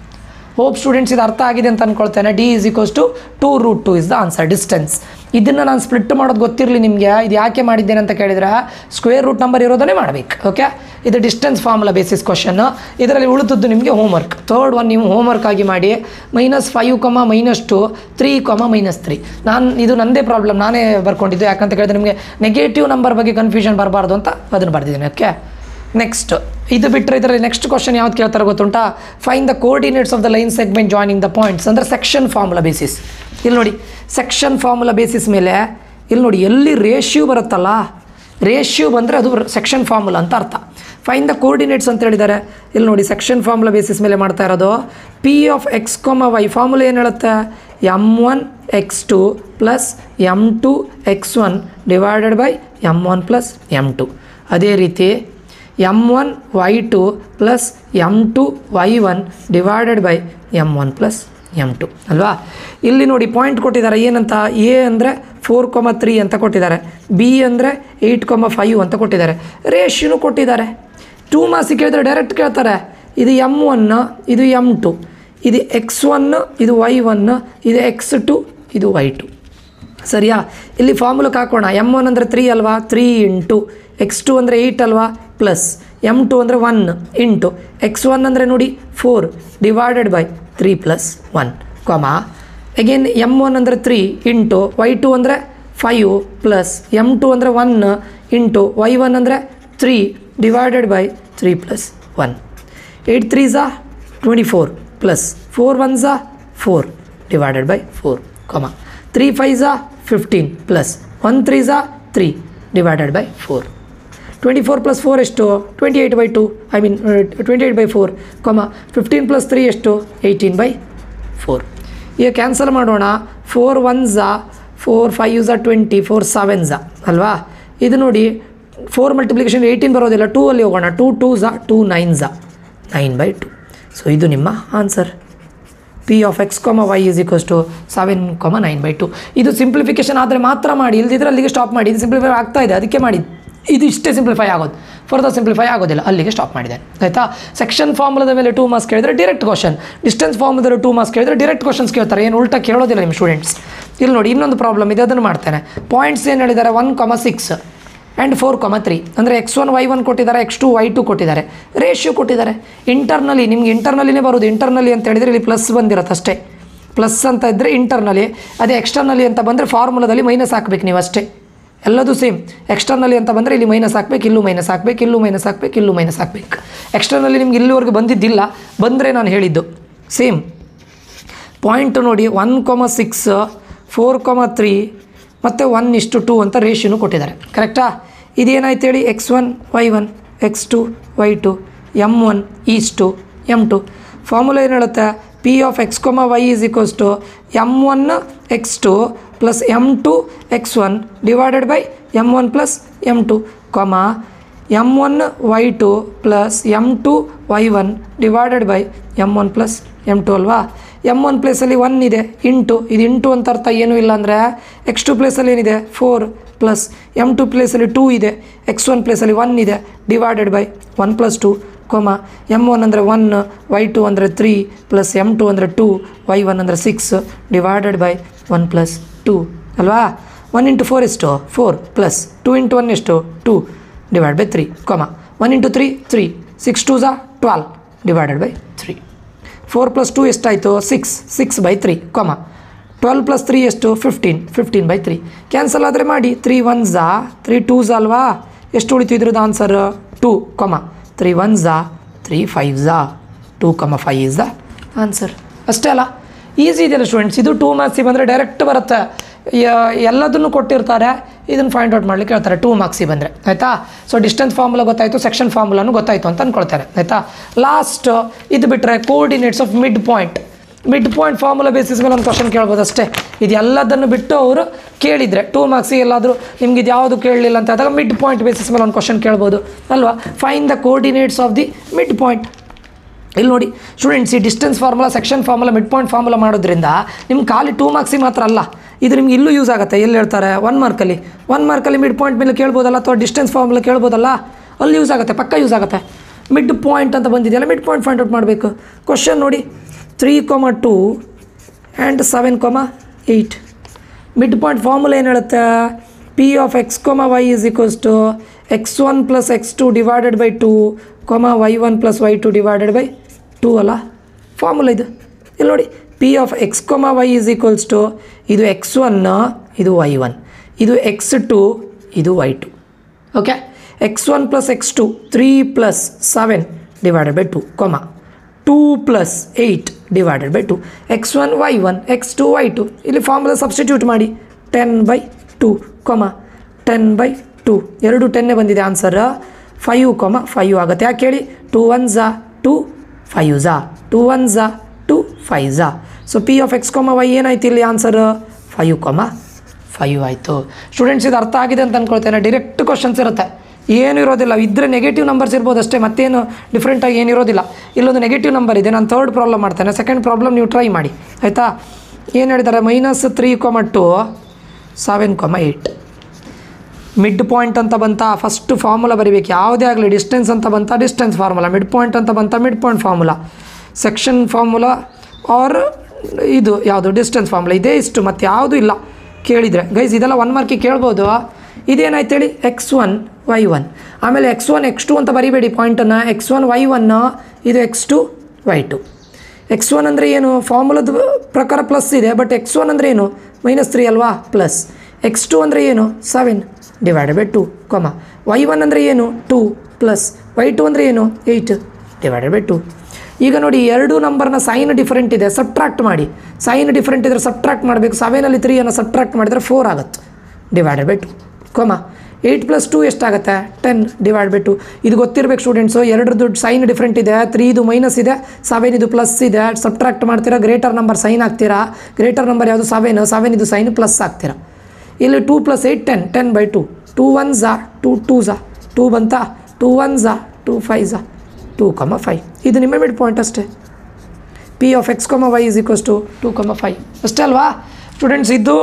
hope students ಇದು ಅರ್ಥ ಆಗಿದೆ ಅಂತ ಅಂದ್ಕೊಳ್ತೇನೆ D is equals to two root two is the answer distance ಇದನ್ನು ನಾನು ಸ್ಪ್ಲಿಟ್ ಮಾಡೋದು ಗೊತ್ತಿರಲಿ ನಿಮಗೆ ಇದು ಯಾಕೆ ಮಾಡಿದ್ದೇನೆ ಅಂತ ಕೇಳಿದರೆ ಸ್ಕ್ವೇರ್ ರೂಟ್ ನಂಬರ್ ಇರೋದನ್ನೇ ಮಾಡಬೇಕು ಓಕೆ ಇದು ಡಿಸ್ಟೆನ್ಸ್ ಫಾರ್ಮುಲಾ ಬೇಸಿಸ್ ಕ್ವಶನ್ ಇದರಲ್ಲಿ ಉಳಿದದ್ದು ನಿಮಗೆ ಹೋಮ್ವರ್ಕ್ ಥರ್ಡ್ ಒನ್ ನೀವು ಹೋಮ್ವರ್ಕ್ ಆಗಿ ಮಾಡಿ minus five comma minus two three comma minus three ನಾನು ಇದು ನನ್ನದೇ ಪ್ರಾಬ್ಲಮ್ ನಾನೇ ಬರ್ಕೊಂಡಿದ್ದು ಯಾಕಂತ ಕೇಳಿದ್ರೆ ನಿಮಗೆ ನೆಗೆಟಿವ್ ನಂಬರ್ ಬಗ್ಗೆ ಕನ್ಫ್ಯೂಷನ್ ಬರಬಾರ್ದು ಅಂತ ಅದನ್ನು ಬರ್ದಿದ್ದೀನಿ ಓಕೆ ನೆಕ್ಸ್ಟ್ ಇದು ಬಿಟ್ಟರೆ ಇದರಲ್ಲಿ ನೆಕ್ಸ್ಟ್ ಕ್ವಶನ್ ಯಾವ್ದು ಕೇಳ್ತಾರೆ ಗೊತ್ತುಂಟಾ find the coordinates of the line segment joining the points ಅಂದರೆ ಸೆಕ್ಷನ್ ಫಾರ್ಮುಲಾ ಬೇಸಿಸ್ ಇಲ್ಲಿ ನೋಡಿ ಸೆಕ್ಷನ್ ಫಾರ್ಮುಲಾ ಬೇಸಿಸ್ ಮೇಲೆ ಇಲ್ಲಿ ನೋಡಿ ಎಲ್ಲಿ ರೇಷ್ಯೂ ಬರುತ್ತಲ್ಲ ರೇಷ್ಯೂ ಬಂದರೆ ಅದು ಸೆಕ್ಷನ್ ಫಾರ್ಮುಲಾ ಅಂತ ಅರ್ಥ ಫೈನ್ ದ ಕೋರ್ಡಿನೇಟ್ಸ್ ಅಂತ ಹೇಳಿದ್ದಾರೆ ಇಲ್ಲಿ ನೋಡಿ ಸೆಕ್ಷನ್ ಫಾರ್ಮುಲಾ ಬೇಸಿಸ್ ಮೇಲೆ ಮಾಡ್ತಾ ಇರೋದು P of X comma Y formula ಏನು ಹೇಳುತ್ತೆ M one X two plus M two X one divided by M one plus M two ಅದೇ ರೀತಿ M one Y two plus M two Y one divided by M one plus M two ಅಲ್ವಾ ಇಲ್ಲಿ ನೋಡಿ point ಕೊಟ್ಟಿದ್ದಾರೆ ಏನಂತ A ಅಂದರೆ four comma three ಅಂತ ಕೊಟ್ಟಿದ್ದಾರೆ ಬಿ ಅಂದರೆ ಏಯ್ಟ್ ಕೊಮ ಫೈವ್ ಅಂತ ಕೊಟ್ಟಿದ್ದಾರೆ ರೇಷ್ಯೂನು ಕೊಟ್ಟಿದ್ದಾರೆ ಟೂ ಮಾರ್ಕ್ಸಿಗೆ ಕೇಳಿದ್ರೆ ಡೈರೆಕ್ಟ್ ಕೇಳ್ತಾರೆ ಇದು ಎಮ್ ಒನ್ ಇದು ಎಮ್ ಟು ಇದು ಎಕ್ಸ್ ಒನ್ ಇದು ವೈ ಒನ್ ಇದು ಎಕ್ಸ್ ಟು ಇದು ವೈ ಟು ಸರಿಯಾ ಇಲ್ಲಿ ಫಾರ್ಮುಲಕ್ಕೆ ಹಾಕೋಣ ಎಮ್ ಒನ್ ಅಂದರೆ ತ್ರೀ ಅಲ್ವಾ ತ್ರೀ ಇಂಟು ಎಕ್ಸ್ ಟು ಅಂದರೆ ಏಯ್ಟ್ ಅಲ್ವಾ ಪ್ಲಸ್ ಎಮ್ ಟು ಅಂದರೆ ಒನ್ ಇಂಟು ಎಕ್ಸ್ ಒನ್ ಅಂದರೆ ನೋಡಿ four divided by three plus one comma again M one ಅಂದರೆ ತ್ರೀ ಇಂಟು ವೈ ಟು ಅಂದರೆ ಫೈವ್ ಪ್ಲಸ್ ಎಮ್ ಟು ಅಂದರೆ one into Y one ಅಂದರೆ three divided by three plus one eight three ಝಾ twenty four plus four one ಝಾ four divided by four comma three five ಝಾ fifteen plus one three ಝಾ three divided by four twenty four plus four ಎಷ್ಟು twenty eight by two I mean twenty eight by four comma fifteen plus three ಎಷ್ಟು eighteen by four ಈಗ cancel ಮಾಡೋಣ four one ಝಾ four five ಝಾ twenty four seven Jha ಅಲ್ವಾ ಇದು ನೋಡಿ four multiplication eighteen ಬರೋದಿಲ್ಲ ಟೂ ಅಲ್ಲಿ ಹೋಗೋಣ ಟೂ ಟೂ ಝಾ ಟೂ ನೈನ್ ಝಾ ನೈನ್ ಬೈ ಟು ಸೊ ಇದು ನಿಮ್ಮ answer P of X comma y is equals to seven comma nine by two ಇದು ಸಿಂಪ್ಲಿಫಿಕೇಶನ್ ಆದರೆ ಮಾತ್ರ ಮಾಡಿ ಇಲ್ದಿದ್ರೆ ಅಲ್ಲಿಗೆ ಸ್ಟಾಪ್ ಮಾಡಿ ಇದು ಸಿಂಪ್ಲಿಫೈ ಆಗ್ತಾ ಇದೆ ಅದಕ್ಕೆ ಮಾಡಿ ಇದು ಇಷ್ಟೇ ಸಿಂಪ್ಲಿಫೈ ಆಗೋದು ಫರ್ದರ್ ಸಿಂಪ್ಲಿಫೈ ಆಗೋದಿಲ್ಲ ಅಲ್ಲಿಗೆ ಸ್ಟಾಪ್ ಮಾಡಿದೆ ಆಯಿತಾ ಸೆಕ್ಷನ್ ಫಾರ್ಮುಲಾದ ಮೇಲೆ ಟೂ ಮಾರ್ಕ್ಸ್ ಕೇಳಿದ್ರೆ ಡೈರೆಕ್ಟ್ ಕ್ವಶನ್ ಡಿಸ್ಟೆನ್ಸ್ ಫಾರ್ಮುಲಾದಲ್ಲಿ ಟೂ ಮಾರ್ಕ್ಸ್ ಕೇಳಿದ್ರೆ ಡೈರೆಕ್ಟ್ ಕ್ವಶನ್ಸ್ ಕೇಳ್ತಾರೆ ಏನು ಉಲ್ಟಾ ಕೇಳೋದಿಲ್ಲ ನಿಮ್ಮ ಸ್ಟೂಡೆಂಟ್ಸ್ ಇಲ್ಲಿ ನೋಡಿ ಇನ್ನೊಂದು ಪ್ರಾಬ್ಲಮ್ ಇದೆ ಅದನ್ನು ಮಾಡ್ತೇನೆ ಪಾಯಿಂಟ್ಸ್ ಏನು ಹೇಳಿದ್ದಾರೆ one comma six and four comma three ಅಂದರೆ ಎಕ್ಸ್ ಒನ್ ವೈ ಒನ್ ಕೊಟ್ಟಿದ್ದಾರೆ ಎಕ್ಸ್ ಟು ವೈ ಟು ಕೊಟ್ಟಿದ್ದಾರೆ ರೇಷಿಯೋ ಕೊಟ್ಟಿದ್ದಾರೆ ಇಂಟರ್ನಲಿ ನಿಮ್ಗೆ ಇಂಟರ್ನಲಿನೇ ಬರೋದು ಇಂಟರ್ನಲಿ ಅಂತ ಹೇಳಿದರೆ ಇಲ್ಲಿ ಪ್ಲಸ್ ಬಂದಿರುತ್ತೆ ಅಷ್ಟೇ ಪ್ಲಸ್ ಅಂತ ಇದ್ದರೆ ಇಂಟರ್ನಲಿ ಅದೇ ಎಕ್ಸ್ಟರ್ನಲಿ ಅಂತ ಬಂದರೆ ಫಾರ್ಮುಲಾದಲ್ಲಿ ಮೈನಸ್ ಹಾಕ್ಬೇಕು ನೀವು ಅಷ್ಟೇ ಎಲ್ಲದೂ ಸೇಮ್ ಎಕ್ಸ್ಟರ್ನಲಿ ಅಂತ ಬಂದರೆ ಇಲ್ಲಿ ಮೈನಸ್ ಹಾಕ್ಬೇಕು ಇಲ್ಲೂ ಮೈನಸ್ ಹಾಕ್ಬೇಕು ಇಲ್ಲೂ ಮೈನಸ್ ಹಾಕ್ಬೇಕು ಇಲ್ಲೂ ಮೈನಸ್ ಹಾಕ್ಬೇಕು ಎಕ್ಸ್ಟರ್ನಲಿ ನಿಮ್ಗೆ ಇಲ್ಲಿವರೆಗೂ ಬಂದಿದ್ದಿಲ್ಲ ಬಂದರೆ ನಾನು ಹೇಳಿದ್ದು ಸೇಮ್ ಪಾಯಿಂಟ್ ನೋಡಿ one comma six four comma three ಮತ್ತು ಒನ್ ಇಷ್ಟು ಟೂ ಅಂತ ರೇಷಿಯೋನು ಕೊಟ್ಟಿದ್ದಾರೆ ಕರೆಕ್ಟಾ ಇದೇನಾಯ್ತು ಹೇಳಿ x one y one X two y two m one is to m two formula ಏನು ಹೇಳುತ್ತೆ P of X comma y is equals to m one X two plus M two X one divided by M one plus M two comma m one Y two plus M two Y one divided by M one plus M two ಅಲ್ವಾ m one ಪ್ಲೇಸಲ್ಲಿ one ಇದೆ into ಇದು into ಅಂತ ಅರ್ಥ ಏನೂ ಇಲ್ಲ ಅಂದರೆ x two ಪ್ಲೇಸಲ್ಲಿ ಏನಿದೆ ಫೋರ್ ಪ್ಲಸ್ ಎಮ್ ಟು ಪ್ಲೇಸಲ್ಲಿ ಟೂ ಇದೆ ಎಕ್ಸ್ ಒನ್ ಪ್ಲೇಸಲ್ಲಿ ಒನ್ ಇದೆ divided by one plus two comma m one ಅಂದರೆ ಒನ್ ವೈ ಟು ಅಂದರೆ ತ್ರೀ ಪ್ಲಸ್ ಎಮ್ ಟು ಅಂದರೆ ಟೂ ವೈ ಒನ್ ಅಂದರೆ six divided by one plus two ಅಲ್ವಾ one into four ಎಷ್ಟು four plus two into one ಎಷ್ಟು two divide by three comma one into three three six two ಝಾ twelve divided by three four plus two ಎಷ್ಟಾಯಿತು six six by three comma twelve plus three ಎಷ್ಟು fifteen fifteen by three cancel ಆದರೆ ಮಾಡಿ three one ಝಾ three two ಝಾ ಅಲ್ವಾ ಎಷ್ಟು ಉಳಿತು ಇದ್ರದ್ದು answer two comma three one ಝಾ ತ್ರೀ ಫೈವ್ ಝಾ two comma five is the answer ಅಷ್ಟೇ ಅಲ್ಲ ಈಸಿ ಇದೆಯಲ್ಲ ಸ್ಟೂಡೆಂಟ್ಸ್ ಇದು ಟೂ ಮಾರ್ಕ್ಸಿಗೆ ಬಂದರೆ ಡೈರೆಕ್ಟ್ ಬರುತ್ತೆ ಯ- ಎಲ್ಲದನ್ನು ಕೊಟ್ಟಿರ್ತಾರೆ ಇದನ್ನು ಫೈಂಡ್ ಔಟ್ ಮಾಡ್ಲಿಕ್ಕೆ ಹೇಳ್ತಾರೆ ಟೂ ಮಾರ್ಕ್ಸಿಗೆ ಬಂದರೆ ಆಯಿತಾ ಸೊ ಡಿಸ್ಟೆನ್ಸ್ ಫಾರ್ಮುಲಾ ಗೊತ್ತಾಯಿತು ಸೆಕ್ಷನ್ ಫಾರ್ಮುಲಾನು ಗೊತ್ತಾಯಿತು ಅಂತ ಅಂದ್ಕೊಳ್ತಾರೆ ಆಯಿತಾ ಲಾಸ್ಟ್ ಇದು ಬಿಟ್ಟರೆ coordinates of midpoint mid point formula basis ಮೇಲೆ ಒಂದು ಕ್ವಶನ್ ಕೇಳ್ಬೋದು ಅಷ್ಟೇ ಇದು ಎಲ್ಲದನ್ನು ಬಿಟ್ಟು ಅವರು ಕೇಳಿದರೆ ಟೂ ಮಾರ್ಕ್ಸಿಗೆ ಎಲ್ಲಾದರೂ ನಿಮ್ಗೆ ಇದು ಯಾವುದು ಕೇಳಲಿಲ್ಲ ಅಂತ ಆದಾಗ ಮಿಡ್ ಪಾಯಿಂಟ್ ಬೇಸಿಸ್ ಮೇಲೆ ಒಂದು ಕ್ವಶನ್ ಕೇಳ್ಬೋದು ಅಲ್ವಾ fine the coordinates of the midpoint ಇಲ್ಲಿ ನೋಡಿ ಸ್ಟೂಡೆಂಟ್ಸ್ ಈ distance formula section formula mid point formula ಮಾಡೋದ್ರಿಂದ ನಿಮ್ಗೆ ಖಾಲಿ ಟೂ ಮಾರ್ಕ್ಸಿಗೆ ಮಾತ್ರ ಅಲ್ಲ ಇದು ನಿಮ್ಗೆ ಇಲ್ಲೂ ಯೂಸ್ ಆಗುತ್ತೆ ಎಲ್ಲಿ ಹೇಳ್ತಾರೆ ಒನ್ ಮಾರ್ಕಲ್ಲಿ ಒನ್ ಮಾರ್ಕಲ್ಲಿ ಮಿಡ್ ಪಾಯಿಂಟ್ ಮೇಲೆ ಕೇಳ್ಬೋದಲ್ಲ ಅಥವಾ ಡಿಸ್ಟೆನ್ಸ್ ಫಾರ್ಮುಲಾ ಕೇಳ್ಬೋದಲ್ಲ ಅಲ್ಲಿ ಯೂಸ್ ಆಗುತ್ತೆ ಪಕ್ಕ ಯೂಸ್ ಆಗುತ್ತೆ ಮಿಡ್ ಪಾಯಿಂಟ್ ಅಂತ ಬಂದಿದೆಯಲ್ಲ ಮಿಡ್ ಪಾಯಿಂಟ್ ಫೈಂಡ್ ಔಟ್ ಮಾಡಬೇಕು ಕ್ವಶನ್ ನೋಡಿ three comma two and seven comma eight mid point formula ಏನು ಹೇಳುತ್ತೆ P of X comma y is equals to X one plus x two divided by two comma y one plus Y two divided by two ಅಲ್ಲ formula ಇದು ಇಲ್ಲಿ ನೋಡಿ P of X comma y is equals to ಇದು X one ಇದು Y one ಇದು X two ಇದು Y two okay x one plus x two three plus seven divided by two comma two plus eight divided by two X one y one X two y two ಇಲ್ಲಿ formula substitute ಮಾಡಿ ten by two comma ten by two ಎರಡು ಟೆನ್ನೇ ಬಂದಿದೆ answer five comma five ಆಗುತ್ತೆ ಯಾಕೆ ಹೇಳಿ two one ಝಾ two five ಝಾ ಟು ಒನ್ ಝಾ ಟು ಫೈವ್ ಝಾ so P of X comma y ಏನಾಯ್ತು ಇಲ್ಲಿ ಆನ್ಸರ್ ಫೈವ್ ಕೊಮ ಫೈವ್ ಆಯಿತು ಸ್ಟೂಡೆಂಟ್ಸ್ ಇದು ಅರ್ಥ ಆಗಿದೆ ಅಂತ ಅಂದ್ಕೊಳ್ತೇನೆ ಡೈರೆಕ್ಟ್ ಕ್ವಶನ್ಸ್ ಇರುತ್ತೆ ಏನು ಇರೋದಿಲ್ಲ ಇದ್ದರೆ ನೆಗೆಟಿವ್ ನಂಬರ್ಸ್ ಇರ್ಬೋದು ಅಷ್ಟೇ ಮತ್ತೇನು ಡಿಫ್ರೆಂಟಾಗಿ ಏನಿರೋದಿಲ್ಲ ಇಲ್ಲೊಂದು ನೆಗೆಟಿವ್ ನಂಬರ್ ಇದೆ ನಾನು ಥರ್ಡ್ ಪ್ರಾಬ್ಲಮ್ ಮಾಡ್ತೇನೆ ಸೆಕೆಂಡ್ ಪ್ರಾಬ್ಲಮ್ ನೀವು ಟ್ರೈ ಮಾಡಿ ಆಯಿತಾ ಏನು ಹೇಳಿದ್ದಾರೆ minus three comma two seven comma eight midpoint ಅಂತ ಬಂತ ಫಸ್ಟ್ ಫಾರ್ಮುಲಾ ಬರಿಬೇಕು ಯಾವುದೇ ಆಗಲಿ ಡಿಸ್ಟೆನ್ಸ್ ಅಂತ ಬಂತ ಡಿಸ್ಟೆನ್ಸ್ ಫಾರ್ಮುಲಾ ಮಿಡ್ ಪಾಯಿಂಟ್ ಅಂತ ಬಂತ mid point formula section formula or ಇದು ಯಾವುದು ಡಿಸ್ಟೆನ್ಸ್ ಫಾರ್ಮುಲಾ ಇದೇ ಇಷ್ಟು ಮತ್ತು ಯಾವುದೂ ಇಲ್ಲ ಕೇಳಿದರೆ ಗೈಸ್ ಇದೆಲ್ಲ ಒನ್ ಮಾರ್ಕಿಗೆ ಕೇಳ್ಬೋದು ಇದೇನಾಯ್ತು ಹೇಳಿ ಎಕ್ಸ್ ಒನ್ ವೈ ಒನ್ ಆಮೇಲೆ ಎಕ್ಸ್ ಒನ್ ಎಕ್ಸ್ ಟು ಅಂತ ಬರಿಬೇಡಿ ಪಾಯಿಂಟನ್ನು ಎಕ್ಸ್ ಒನ್ ವೈ ಒನ್ನು ಇದು X two y two X one ಅಂದರೆ ಏನು ಫಾರ್ಮುಲಾದ ಪ್ರಕಾರ ಪ್ಲಸ್ ಇದೆ ಬಟ್ ಎಕ್ಸ್ ಒನ್ ಅಂದರೆ ಏನು ಮೈನಸ್ ತ್ರೀ ಅಲ್ವಾ ಪ್ಲಸ್ ಎಕ್ಸ್ ಟು ಅಂದರೆ ಏನು seven divided by two comma y one ಅಂದರೆ ಏನು ಟೂ ಪ್ಲಸ್ ವೈ ಟು ಅಂದರೆ ಏನು ಏಯ್ಟ್ ಡಿವೈಡೆಡ್ ಬೈ ಟು ಈಗ ನೋಡಿ ಎರಡು ನಂಬರ್ನ ಸೈನ್ ಡಿಫರೆಂಟ್ ಇದೆ ಸಬ್ಟ್ರಾಕ್ಟ್ ಮಾಡಿ ಸೈನ್ ಡಿಫರೆಂಟ್ ಇದ್ದರೆ ಸಬ್ಟ್ರಾಕ್ಟ್ ಮಾಡಬೇಕು ಸೆವೆನಲ್ಲಿ ತ್ರೀಯನ್ನು ಸಬ್ಟ್ರಾಕ್ಟ್ ಮಾಡಿದರೆ ಫೋರ್ ಆಗುತ್ತೆ divided by two comma eight plus two ಎಷ್ಟಾಗುತ್ತೆ ಟೆನ್ ಡಿವೈಡ್ ಬೈ ಟು ಇದು ಗೊತ್ತಿರಬೇಕು ಸ್ಟೂಡೆಂಟ್ಸು ಎರಡರದ್ದು ಸೈನ್ ಡಿಫ್ರೆಂಟ್ ಇದೆ ತ್ರೀ ಇದು ಮೈನಸ್ ಇದೆ ಸೆವೆನ್ ಇದು ಪ್ಲಸ್ ಇದೆ ಸಬ್ಟ್ರಾಕ್ಟ್ ಮಾಡ್ತೀರಾ ಗ್ರೇಟರ್ ನಂಬರ್ ಸೈನ್ ಹಾಕ್ತೀರಾ ಗ್ರೇಟರ್ ನಂಬರ್ ಯಾವುದು ಸೆವೆನ್ ಸೆವೆನ್ ಇದು ಸೈನ್ ಪ್ಲಸ್ ಹಾಕ್ತೀರಾ ಇಲ್ಲಿ two plus eight ten ten by to two one ಝಾ ಟೂ ಟೂ ಝಾ ಟೂ ಬಂತಾ ಟೂ ಒನ್ ಝಾ ಟೂ ಫೈವ್ ಝಾ ಟೂ ಕಮ ಫೈವ್ ಇದು ನಿಮ್ಮ ಮಿಡ್ ಪಾಯಿಂಟ್ ಅಷ್ಟೇ P of X comma y is equals to two comma five ಅಷ್ಟೇ ಅಲ್ವಾ ಸ್ಟೂಡೆಂಟ್ಸ್ ಇದು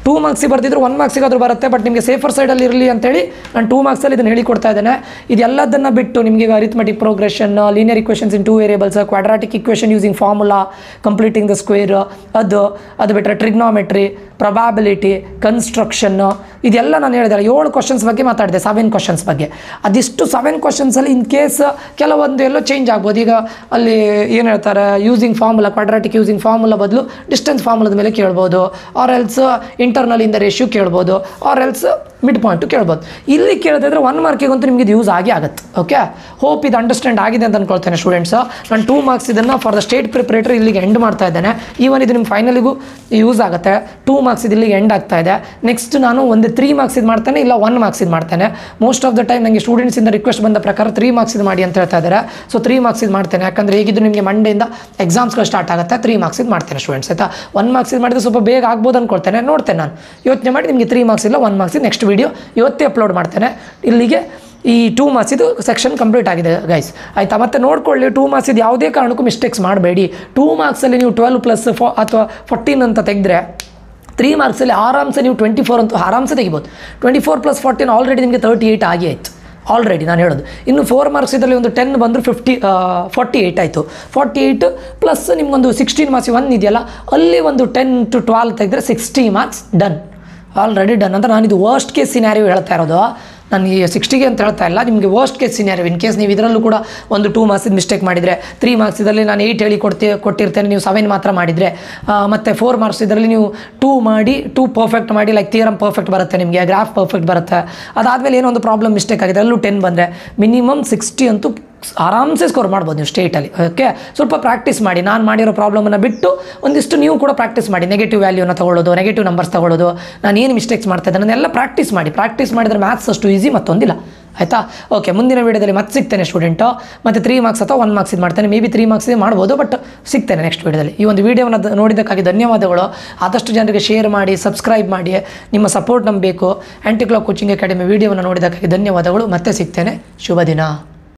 ಟೂ ಮಾರ್ಕ್ಸಿಗೆ ಬರ್ತಿದ್ರು ಒನ್ ಮಾರ್ಕ್ಸಿಗಾದ್ರೂ ಬರುತ್ತೆ ಬಟ್ ನಿಮಗೆ ಸೇಫರ್ ಸೈಡಲ್ಲಿ ಇರಲಿ ಅಂತೇಳಿ ನಾನು ಟೂ ಮಾರ್ಕ್ಸಲ್ಲಿ ಇದನ್ನು ಹೇಳಿಕೊಡ್ತಾ ಇದ್ದೇನೆ ಇದೆಲ್ಲದನ್ನು ಬಿಟ್ಟು ನಿಮಗೆ arithmetic progression linear equations in two variables quadratic equation using formula completing the square ಅದು ಅದು ಬಿಟ್ಟರೆ ಟ್ರಿಗ್ನಾಮೆಟ್ರಿ ಪ್ರೊಬಾಬಿಲಿಟಿ ಕನ್ಸ್ಟ್ರಕ್ಷನ್ ಇದೆಲ್ಲ ನಾನು ಹೇಳಿದೆ ಏಳು ಕ್ವಶನ್ಸ್ ಬಗ್ಗೆ ಮಾತಾಡಿದೆ ಸೆವೆನ್ ಕ್ವಶನ್ಸ್ ಬಗ್ಗೆ ಅದಿಷ್ಟು ಸೆವೆನ್ ಕ್ವಶನ್ಸಲ್ಲಿ ಇನ್ ಕೇಸ್ ಕೆಲವೊಂದು ಎಲ್ಲೋ ಚೇಂಜ್ ಆಗ್ಬೋದು ಈಗ ಅಲ್ಲಿ ಏನು ಹೇಳ್ತಾರೆ using formula quadratic using formula ಬದಲು ಡಿಸ್ಟೆನ್ಸ್ ಫಾರ್ಮುಲಾದ ಮೇಲೆ ಕೇಳ್ಬೋದು or else internal in the ratio ಕೇಳ್ಬೋದು ಆರ್ ಎಲ್ಸ್ ಮಿಡ್ ಪಾಯಿಂಟು ಕೇಳ್ಬೋದು ಇಲ್ಲಿ ಕೇಳಿದ್ರೆ ಒನ್ ಮಾರ್ಕಿಗಂತೂ ನಿಮಗೆ ಇದು ಯೂಸ್ ಆಗಿ ಆಗುತ್ತೆ ಓಕೆ ಹೋಪ್ ಇದು ಅಂಡರ್ಸ್ಟ್ಯಾಂಡ್ ಆಗಿದೆ ಅಂತ ಅನ್ಕೊಳ್ತೇನೆ ಸ್ಟೂಡೆಂಟ್ಸ್ ನಾನು ಟೂ ಮಾರ್ಕ್ಸ್ ಇದನ್ನು ಫಾರ್ ದ ಸ್ಟೇಟ್ ಪ್ರಿಪ್ರೇಟರ್ ಇಲ್ಲಿಗೆ ಎಂಡ್ ಮಾಡ್ತಾ ಇದ್ದೇನೆ ಈವನ್ ಇದು ನಿಮ್ಮ ಫೈನಲಿಗೂ ಯೂಸ್ ಆಗುತ್ತೆ ಟೂ ಮಾರ್ಕ್ಸ್ ಇದು ಇಲ್ಲಿಗೆ ಎಂಡ್ ಆಗ್ತಾ ಇದೆ ನೆಕ್ಸ್ಟ್ ನಾನು ಒಂದು ತ್ರೀ ಮಾರ್ಕ್ಸ್ ಇದು ಮಾಡ್ತೇನೆ ಇಲ್ಲ ಒನ್ ಮಾರ್ಕ್ಸ್ ಇದು ಮಾಡ್ತೇನೆ ಮೋಸ್ಟ್ ಆಫ್ ದ ಟೈಮ್ ನನಗೆ ಸ್ಟೂಡೆಂಟ್ಸಿಂದ ರಿಕ್ವೆಸ್ಟ್ ಬಂದ ಪ್ರಕಾರ ತ್ರೀ ಮಾರ್ಕ್ಸ್ ಇದು ಮಾಡಿ ಅಂತ ಹೇಳ್ತಾ ಇದ್ದಾರೆ ಸೊ ತ್ರೀ ಮಾರ್ಕ್ಸ್ ಇದು ಮಾಡ್ತೇನೆ ಯಾಕಂದರೆ ಹೇಗಿದ್ದು ನಿಮಗೆ ಮಂಡೆಯಿಂದ ಎಕ್ಸಾಮ್ಸ್ಗಳು ಸ್ಟಾರ್ಟ್ ಆಗುತ್ತೆ ತ್ರೀ ಮಾರ್ಕ್ಸ್ ಇದು ಮಾಡ್ತೇನೆ ಸ್ಟೂಡೆಂಟ್ಸ್ ಆಯ್ತಾ ಒನ್ ಮಾರ್ಕ್ಸ್ ಇದು ಮಾಡಿದ್ರೆ ಸ್ವಲ್ಪ ಬೇಗ ಆಗ್ಬೋದು ಅನ್ಕೊಳ್ತೇನೆ ನೋಡ್ತೇನೆ ನಾನು ಯೋಚನೆ ಮಾಡಿ ನಿಮಗೆ ತ್ರೀ ಮಾರ್ಕ್ಸ್ ಇಲ್ಲ ಒನ್ ಮಾರ್ಕ್ಸ್ ನೆಕ್ಸ್ಟ್ ವೀಡಿಯೋ ಇವತ್ತೇ ಅಪ್ಲೋಡ್ ಮಾಡ್ತೇನೆ ಇಲ್ಲಿಗೆ ಈ ಟೂ ಮಾರ್ಕ್ಸ್ ಇದು ಸೆಕ್ಷನ್ ಕಂಪ್ಲೀಟ್ ಆಗಿದೆ ಗೈಸ್ ಆಯಿತಾ ಮತ್ತೆ ನೋಡ್ಕೊಳ್ಳಿ ಟೂ ಮಾರ್ಕ್ಸ್ ಇದು ಯಾವುದೇ ಕಾರಣಕ್ಕೂ ಮಿಸ್ಟೇಕ್ಸ್ ಮಾಡಬೇಡಿ ಟೂ ಮಾರ್ಕ್ಸಲ್ಲಿ ನೀವು ಟ್ವೆಲ್ ಪ್ಲಸ್ ಫೋ ಅಥವಾ ಫೋರ್ಟೀನ್ ಅಂತ ತೆಗೆದ್ರೆ ತ್ರೀ ಮಾರ್ಕ್ಸಲ್ಲಿ ಆರಾಮ್ಸೆ ನೀವು ಟ್ವೆಂಟಿ ಫೋರ್ ಅಂತೂ ಆರಾಮ್ಸೆ ತೆಗಿಬೋದು twenty four plus fourteen already ನಿಮಗೆ ತರ್ಟಿ ಏಯ್ಟ್ ಆಗಿ ಆಯಿತು ಆಲ್ರೆಡಿ ನಾನು ಹೇಳೋದು ಇನ್ನು ಫೋರ್ ಮಾರ್ಕ್ಸ್ ಇದರಲ್ಲಿ ಒಂದು ಟೆನ್ ಬಂದರೂ ಫಿಫ್ಟಿ ಫಾರ್ಟಿ ಏಯ್ಟ್ ಆಯಿತು ಫಾರ್ಟಿ ಏಯ್ಟ್ ಪ್ಲಸ್ ನಿಮ್ಗೊಂದು ಸಿಕ್ಸ್ಟೀನ್ ಮಾರ್ಕ್ಸ್ ಒನ್ ಇದೆಯಲ್ಲ ಅಲ್ಲಿ ಒಂದು ಟೆನ್ ಟು ಟ್ವೆಲ್ ತೆಗೆದ್ರೆ sixty marks done already done ಅಂತ ನಾನು ಇದು ವರ್ಸ್ಟ್ ಕೇಸ್ ಸಿನಾರಿಯೋ ಹೇಳ್ತಾ ಇರೋದು ನಾನು ಈ ಸಿಕ್ಸ್ಟಿಗೆ ಅಂತ ಹೇಳ್ತಾ ಇಲ್ಲ ನಿಮಗೆ worst case scenario in case ನೀವು ಇದರಲ್ಲೂ ಕೂಡ ಒಂದು ಟೂ ಮಾರ್ಕ್ಸಿದ ಮಿಸ್ಟೇಕ್ ಮಾಡಿದರೆ ತ್ರೀ ಮಾರ್ಕ್ಸ್ ಇದರಲ್ಲಿ ನಾನು ಏಯ್ಟ್ ಹೇಳಿ ಕೊಡ್ತಿ ಕೊಟ್ಟಿರ್ತೇನೆ ನೀವು ಸೆವೆನ್ ಮಾತ್ರ ಮಾಡಿದರೆ ಮತ್ತು ಫೋರ್ ಮಾರ್ಕ್ಸ್ ಇದರಲ್ಲಿ ನೀವು ಟೂ ಮಾಡಿ ಟೂ ಪರ್ಫೆಕ್ಟ್ ಮಾಡಿ ಲೈಕ್ ಥಿಯರಮ್ ಪರ್ಫೆಕ್ಟ್ ಬರುತ್ತೆ ನಿಮಗೆ ಗ್ರಾಫ್ ಪರ್ಫೆಕ್ಟ್ ಬರುತ್ತೆ ಅದಾದಮೇಲೆ ಏನೋ ಒಂದು ಪ್ರಾಬ್ಲಮ್ ಮಿಸ್ಟೇಕ್ ಆಗಿದೆ ಅಲ್ಲೂ ಟೆನ್ ಬಂದರೆ ಮಿನಿಮಮ್ ಸಿಕ್ಸ್ಟಿ ಅಂತೂ ಆರಾಮ್ಸೆ ಸ್ಕೋರ್ ಮಾಡ್ಬೋದು ನೀವು ಸ್ಟೇಟಲ್ಲಿ ಓಕೆ ಸ್ವಲ್ಪ ಪ್ರಾಕ್ಟೀಸ್ ಮಾಡಿ ನಾನು ಮಾಡಿರೋ ಪ್ರಾಬ್ಲಮನ್ನು ಬಿಟ್ಟು ಒಂದಿಷ್ಟು ನೀವು ಕೂಡ ಪ್ರಾಕ್ಟೀಸ್ ಮಾಡಿ ನೆಗೆಟಿವ್ ವ್ಯಾಲ್ಯೂನ ತಗೊಳ್ಳೋದು ನೆಗೆಟಿವ್ ನಂಬರ್ಸ್ ತಗೊಳ್ಳೋದು ನಾನು ಏನು ಮಿಸ್ಟೇಕ್ಸ್ ಮಾಡ್ತಾ ಇದ್ದೆ ಅದನ್ನೆಲ್ಲ ಪ್ರಾಕ್ಟೀಸ್ ಮಾಡಿ ಪ್ರಾಕ್ಟೀಸ್ ಮಾಡಿದರೆ ಮ್ಯಾಥ್ಸ್ ಅಷ್ಟು ಈಸಿ ಮತ್ತೊಂದಿಲ್ಲ ಆಯಿತಾ ಓಕೆ ಮುಂದಿನ ವೀಡಿಯೋದಲ್ಲಿ ಮತ್ತೆ ಸಿಗ್ತೇನೆ ಸ್ಟೂಡೆಂಟು ಮತ್ತು ತ್ರೀ ಮಾರ್ಕ್ಸ್ ಅಥವಾ ಒನ್ ಮಾರ್ಕ್ಸ್ ಇದು ಮಾಡ್ತೇನೆ ಮೇ ಬಿ ತ್ರೀ ಮಾರ್ಕ್ಸ್ ಮಾಡ್ಬೋದು ಬಟ್ ಸಿಗ್ತೇನೆ ನೆಕ್ಸ್ಟ್ ವೀಡಿಯೋದಲ್ಲಿ ಈ ಒಂದು ವೀಡಿಯೋವನ್ನು ನೋಡಿದ್ದಕ್ಕಾಗಿ ಧನ್ಯವಾದಗಳು ಆದಷ್ಟು ಜನರಿಗೆ ಶೇರ್ ಮಾಡಿ ಸಬ್ಸ್ಕ್ರೈಬ್ ಮಾಡಿ ನಿಮ್ಮ ಸಪೋರ್ಟ್ ನಮಗೆ ಬೇಕು ಆ್ಯಂಟಿ ಕ್ಲಾಕ್ ಕೋಚಿಂಗ್ ಅಕಾಡೆಮಿ ವೀಡಿಯೋವನ್ನು ನೋಡಿದ್ದಕ್ಕಾಗಿ ಧನ್ಯವಾದಗಳು ಮತ್ತೆ ಸಿಗ್ತೇನೆ ಶುಭ ದಿನ